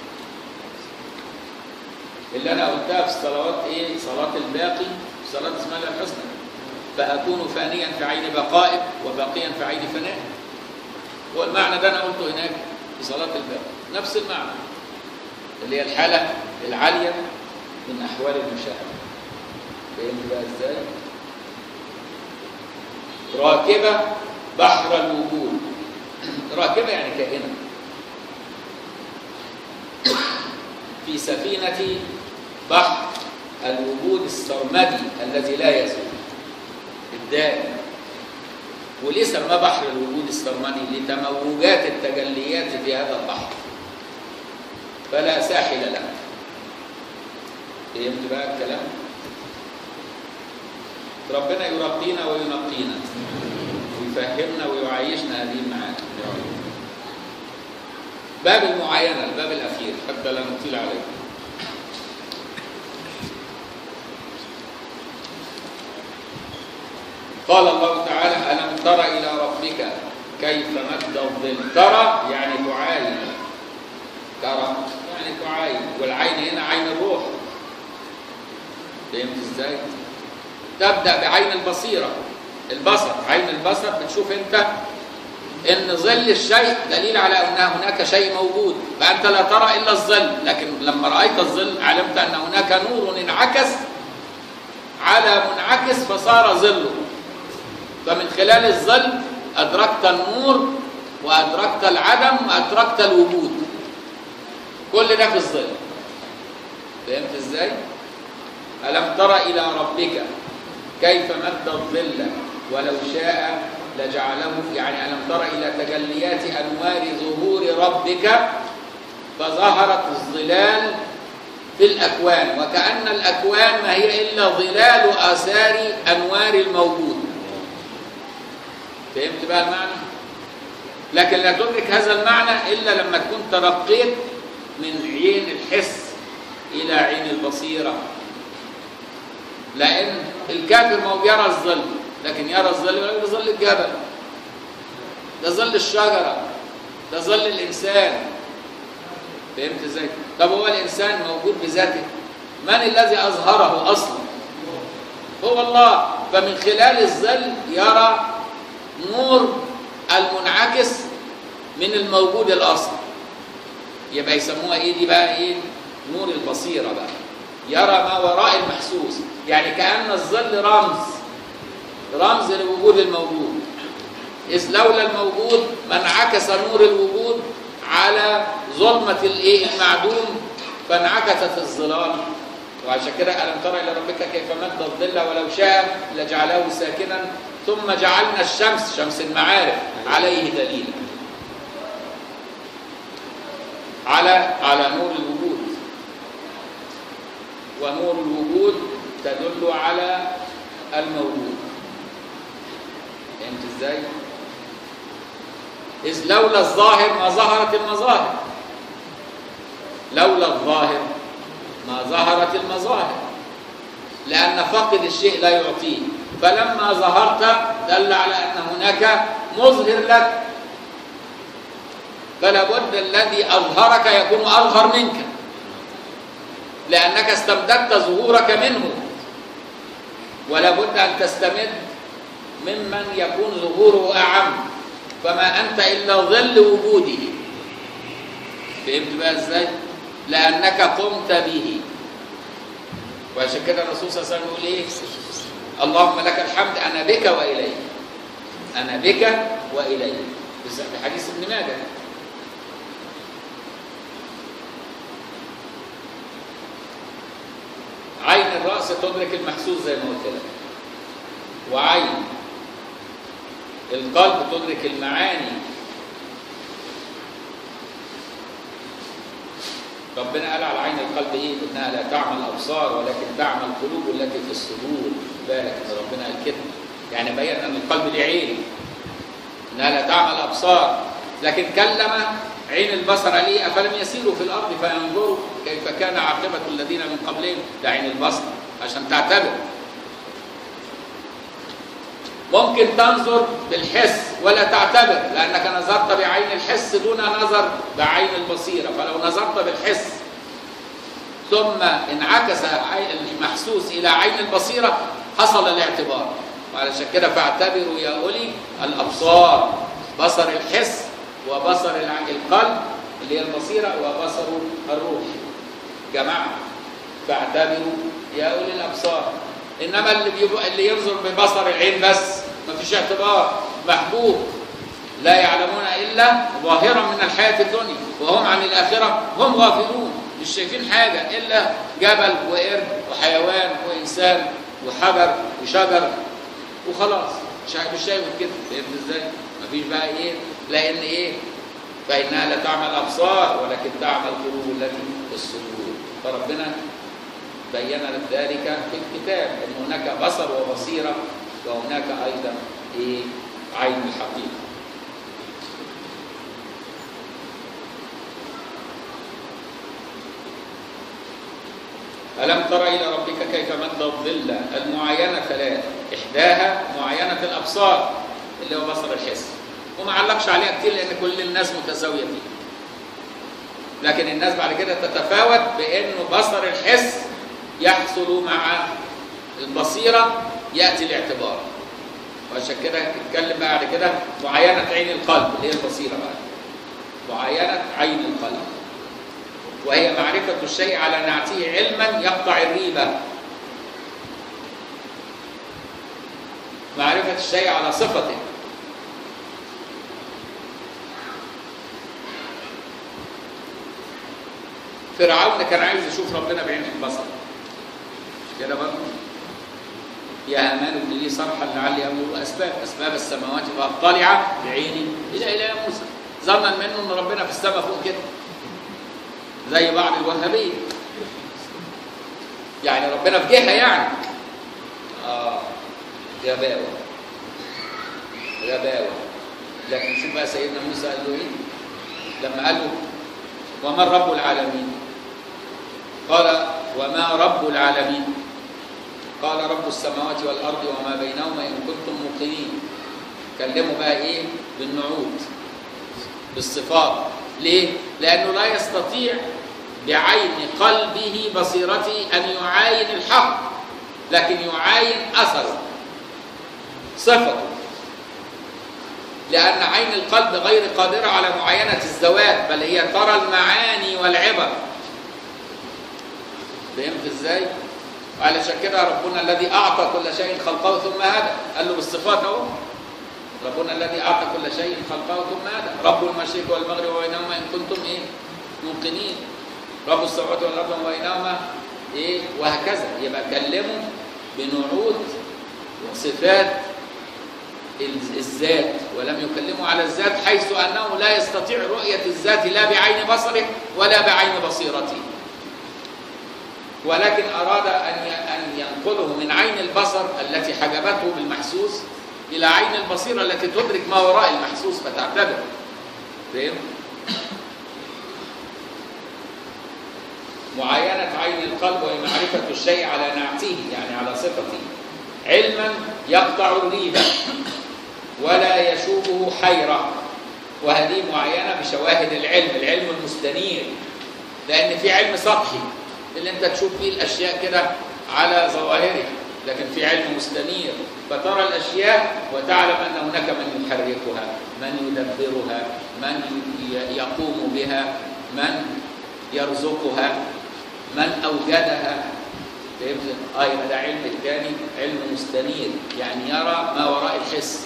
اللي أنا قلتها في الصلوات إيه؟ صلاة الباقي صلاة اسمها الحسنى فأكون فانيا في عين بقائك وباقيا في عين فنائك والمعنى ده انا قلته هناك في صلاه الباب نفس المعنى اللي هي الحاله العاليه من احوال المشاهده فهمت بقى ازاي راكبه بحر الوجود راكبه يعني كائنه في سفينه بحر الوجود السرمدي الذي لا يزول الدائم وليه سماه بحر الوجود السرمدي لتموجات التجليات في هذا البحر فلا ساحل له فهمت بقى الكلام ربنا يرقينا وينقينا ويفهمنا ويعيشنا هذه المعاني باب المعاينة الباب الأخير حتى لا نطيل عليكم قال الله تعالى ألم تر إلى ربك كيف مد الظل ترى يعني تعاين ترى يعني تعاين والعين هنا عين الروح فهمت ازاي؟ تبدأ بعين البصيرة البصر عين البصر بتشوف انت ان ظل الشيء دليل على ان هناك شيء موجود فانت لا ترى الا الظل لكن لما رايت الظل علمت ان هناك نور انعكس على منعكس فصار ظله فمن خلال الظل ادركت النور وادركت العدم وادركت الوجود كل ده في الظل فهمت ازاي الم تر الى ربك كيف مد الظل ولو شاء لجعله يعني ألم تر إلى تجليات أنوار ظهور ربك فظهرت الظلال في الأكوان وكأن الأكوان ما هي إلا ظلال آثار أنوار الموجود فهمت بقى المعنى؟ لكن لا تدرك هذا المعنى إلا لما تكون ترقيت من عين الحس إلى عين البصيرة لأن الكافر ما هو بيرى الظل لكن يرى الظل يقول ظل الجبل ده ظل الشجرة ده ظل الإنسان فهمت ازاي؟ طب هو الإنسان موجود بذاته من الذي أظهره أصلا؟ هو الله فمن خلال الظل يرى نور المنعكس من الموجود الأصلي يبقى يسموها ايه دي بقى ايه؟ نور البصيرة بقى يرى ما وراء المحسوس يعني كأن الظل رمز رمز لوجود الموجود إذ لولا الموجود ما انعكس نور الوجود على ظلمة الايه المعدوم فانعكست الظلال وعشان كده ألم ترى إلى ربك كيف مد الظل ولو شاء لجعله ساكنا ثم جعلنا الشمس شمس المعارف عليه دليلا على على نور الوجود ونور الوجود تدل على الموجود فهمت ازاي؟ إذ لولا الظاهر ما ظهرت المظاهر لولا الظاهر ما ظهرت المظاهر لأن فقد الشيء لا يعطيه فلما ظهرت دل على أن هناك مظهر لك فلا بد الذي أظهرك يكون أظهر منك لأنك استمددت ظهورك منه ولا بد أن تستمد ممن يكون ظهوره أعم فما أنت إلا ظل وجوده فهمت بقى إزاي؟ لأنك قمت به وعشان كده الرسول صلى الله عليه وسلم يقول إيه؟ اللهم لك الحمد أنا بك وإليك أنا بك وإليك في حديث ابن ماجه عين الرأس تدرك المحسوس زي ما قلت لك وعين القلب تدرك المعاني ربنا قال على عين القلب ايه انها لا تعمى الابصار ولكن تعمى القلوب التي في الصدور بالك ان ربنا قال كده يعني بين ان القلب ليه عين انها لا تعمى الابصار لكن كلم عين البصر ليه افلم يسيروا في الارض فينظروا كيف كان عاقبه الذين من قبلهم ده عين البصر عشان تعتبر ممكن تنظر بالحس ولا تعتبر لأنك نظرت بعين الحس دون نظر بعين البصيرة فلو نظرت بالحس ثم انعكس المحسوس إلى عين البصيرة حصل الاعتبار وعلشان كده فاعتبروا يا أولي الأبصار بصر الحس وبصر القلب اللي هي البصيرة وبصر الروح جماعة فاعتبروا يا أولي الأبصار انما اللي بيبقى اللي ينظر ببصر العين بس ما فيش اعتبار محبوب لا يعلمون الا ظاهرا من الحياه الدنيا وهم عن الاخره هم غافلون مش شايفين حاجه الا جبل وقرد وحيوان وانسان وحجر وشجر وخلاص مش شايف كده فهمت ازاي؟ مفيش بقى ايه لان ايه؟ فانها لا تعمى الابصار ولكن تعمى القلوب التي في الصدور فربنا بين ذلك في الكتاب ان هناك بصر وبصيره وهناك ايضا ايه عين الحقيقه ألم تر إلى ربك كيف مد الظل المعاينة ثلاث إحداها معاينة الأبصار اللي هو بصر الحس وما علقش عليها كتير لأن كل الناس متساوية فيه لكن الناس بعد كده تتفاوت بأنه بصر الحس يحصل مع البصيرة يأتي الاعتبار وعشان كده اتكلم بقى بعد كده معاينة عين القلب اللي هي البصيرة بقى معاينة عين القلب وهي معرفة الشيء على نعته علما يقطع الريبة معرفة الشيء على صفته فرعون كان عايز يشوف ربنا بعين البصر مش كده برضه يا امان ابن لي صرحا لعلي امر اسباب اسباب السماوات فاطلع بعيني الى الى موسى ظنا منه ان ربنا في السماء فوق كده زي بعض الوهابيه يعني ربنا في جهه يعني اه غباوه غباوه لكن شوف بقى سيدنا موسى قال له ايه لما قال له ومن رب العالمين قال وما رب العالمين قال رب السماوات والارض وما بينهما ان كنتم موقنين كلموا بقى ايه بالنعوت بالصفات ليه لانه لا يستطيع بعين قلبه بصيرته ان يعاين الحق لكن يعاين اثره صفته لأن عين القلب غير قادرة على معاينة الذوات بل هي ترى المعاني والعبر فهمت ازاي؟ وعلشان كده ربنا الذي أعطى كل شيء خلقه ثم هدى قال له بالصفات أهو ربنا الذي أعطى كل شيء خلقه ثم هدى رب المشرق والمغرب وبينهما إن كنتم إيه؟ موقنين رب السماوات والأرض وما بينهما إيه؟ وهكذا يبقى كلموا بنعوت وصفات الذات ولم يكلموا على الذات حيث انه لا يستطيع رؤيه الذات لا بعين بصره ولا بعين بصيرته ولكن اراد ان ان ينقله من عين البصر التي حجبته بالمحسوس الى عين البصيره التي تدرك ما وراء المحسوس فتعتبر فهم معاينه عين القلب وهي معرفه الشيء على نعته يعني على صفته علما يقطع الريبه ولا يشوبه حيرة وهذه معينة بشواهد العلم العلم المستنير لأن في علم سطحي اللي أنت تشوف فيه الأشياء كده على ظواهرها لكن في علم مستنير فترى الأشياء وتعلم أن هناك من يحركها من يدبرها من يقوم بها من يرزقها من أوجدها فهمت؟ آه يبقى ده علم الثاني علم مستنير يعني يرى ما وراء الحس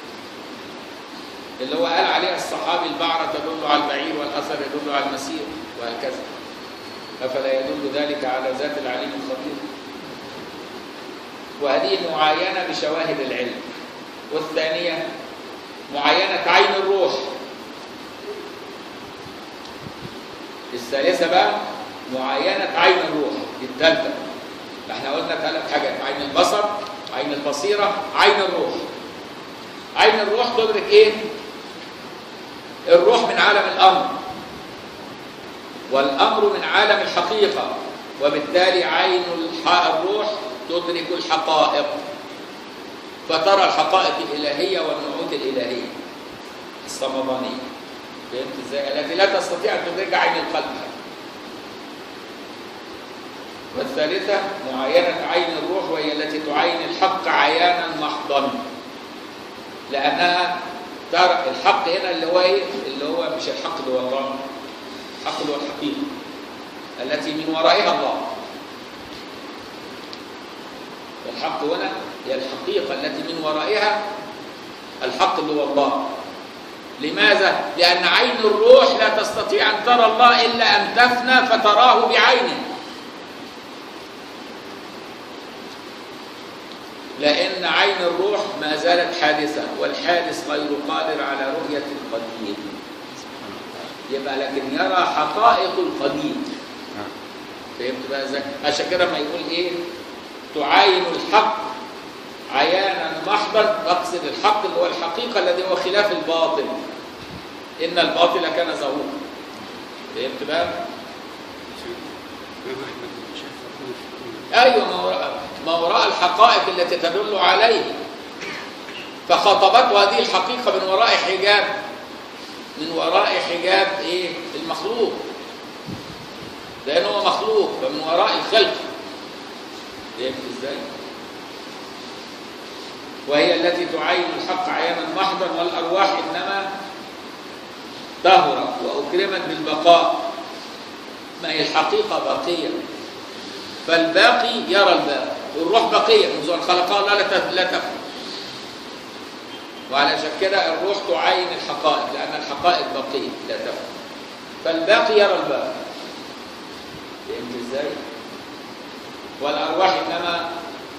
اللي هو قال عليها الصحابي البعرة تدل على البعير والأثر يدل على المسير وهكذا أفلا يدل ذلك على ذات العليم الخبير وهذه معاينة بشواهد العلم والثانية معاينة عين الروح الثالثة بقى معاينة عين الروح الثالثة احنا قلنا ثلاث حاجات عين البصر عين البصيرة عين الروح عين الروح تدرك ايه الروح من عالم الامر والامر من عالم الحقيقه وبالتالي عين الروح تدرك الحقائق فترى الحقائق الالهيه والنعوت الالهيه الصمدانيه فهمت ازاي التي لا تستطيع ان تدرك عين القلب والثالثه معاينه عين الروح وهي التي تعاين الحق عيانا محضا لانها ترى الحق هنا اللي هو ايه؟ اللي هو مش الحق اللي هو الله الحق اللي هو الحقيقه التي من ورائها الله الحق هنا هي الحقيقه التي من ورائها الحق اللي هو الله لماذا؟ لأن عين الروح لا تستطيع أن ترى الله إلا أن تفنى فتراه بعينه لأن عين الروح ما زالت حادثة والحادث غير قادر على رؤية القديم يبقى لكن يرى حقائق القديم فهمت بقى ازاي؟ عشان كده لما يقول ايه؟ تعاين الحق عيانا محضا اقصد الحق اللي هو الحقيقه الذي هو خلاف الباطل ان الباطل كان زهوقا فهمت بقى؟ الإمام أحمد شاف يقول في- ايوه ما وراء ما وراء الحقائق التي تدل عليه فخاطبته هذه الحقيقه من وراء حجاب من وراء حجاب ايه المخلوق لانه هو مخلوق فمن وراء الخلق فهمت ازاي وهي التي تعين الحق عيانا محضا والارواح انما طهرت واكرمت بالبقاء ما هي الحقيقه باقيه فالباقي يرى الباقي والروح بقيه منذ ان خلقها الله لا تف- لا تفنى وعلشان كده الروح تعاين الحقائق لان الحقائق بقيه لا تفنى فالباقي يرى الباقي فهمت ازاي؟ والارواح انما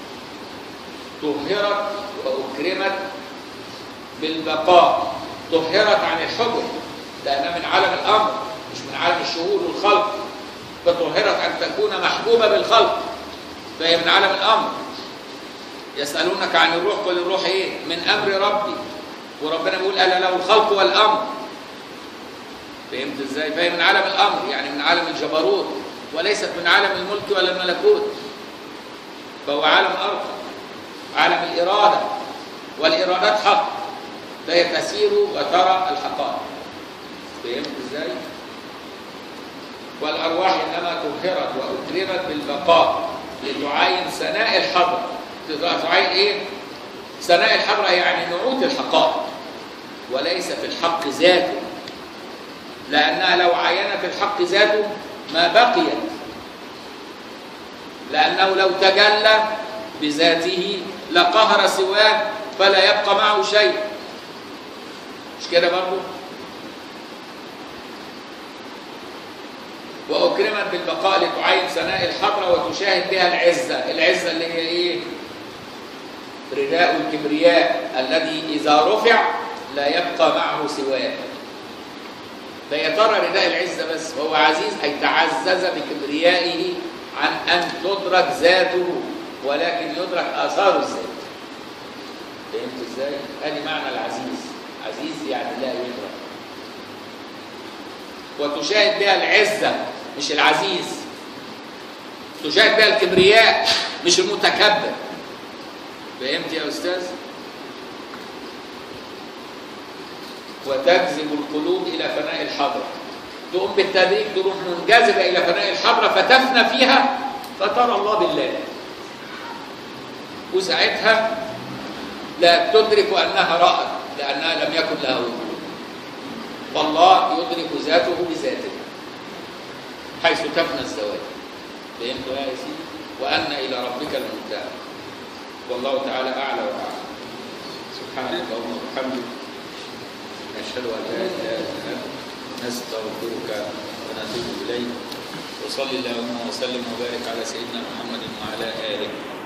طهرت واكرمت بالبقاء طهرت عن الحكم لانها من عالم الامر مش من عالم الشهور والخلق فطهرت ان تكون محبوبه بالخلق فهي من عالم الامر يسالونك عن الروح قل الروح ايه من امر ربي وربنا بيقول الا له الخلق والامر فهمت ازاي فهي من عالم الامر يعني من عالم الجبروت وليست من عالم الملك ولا الملكوت فهو عالم ارض عالم الاراده والارادات حق فهي تسير وترى الحقائق فهمت ازاي والارواح انما طهرت واكرمت بالبقاء لتعاين سناء الحضره تعاين ايه سناء الحضره يعني نعوت الحقائق وليست الحق ذاته لانها لو عاينت الحق ذاته ما بقيت لانه لو تجلى بذاته لقهر سواه فلا يبقى معه شيء مش كده برضه وأكرمت بالبقاء لتعاين سناء الحضرة وتشاهد بها العزة العزة اللي هي إيه؟ رداء الكبرياء الذي إذا رفع لا يبقى معه سواه فيا ترى رداء العزة بس وهو عزيز أي تعزز بكبريائه عن أن تدرك ذاته ولكن يدرك آثار الذات فهمت ازاي؟ ادي معنى العزيز عزيز يعني لا يدرك وتشاهد بها العزة مش العزيز تشاهد بها الكبرياء مش المتكبر فهمت يا أستاذ؟ وتجذب القلوب إلى فناء الحضرة تقوم بالتدريج تروح منجذبة إلى فناء الحضرة فتفنى فيها فترى الله بالله وساعتها لا تدرك أنها رأت لأنها لم يكن لها وجود والله يدرك ذاته بذاته حيث تفنى الزواج فهمت يا سيدي وأن إلى ربك المنتهى والله تعالى أعلى وأعلم سبحانك اللهم وبحمدك نشهد أن لا إله إلا أنت نستغفرك ونتوب إليك وصلي اللهم وسلم وبارك على سيدنا محمد وعلى آله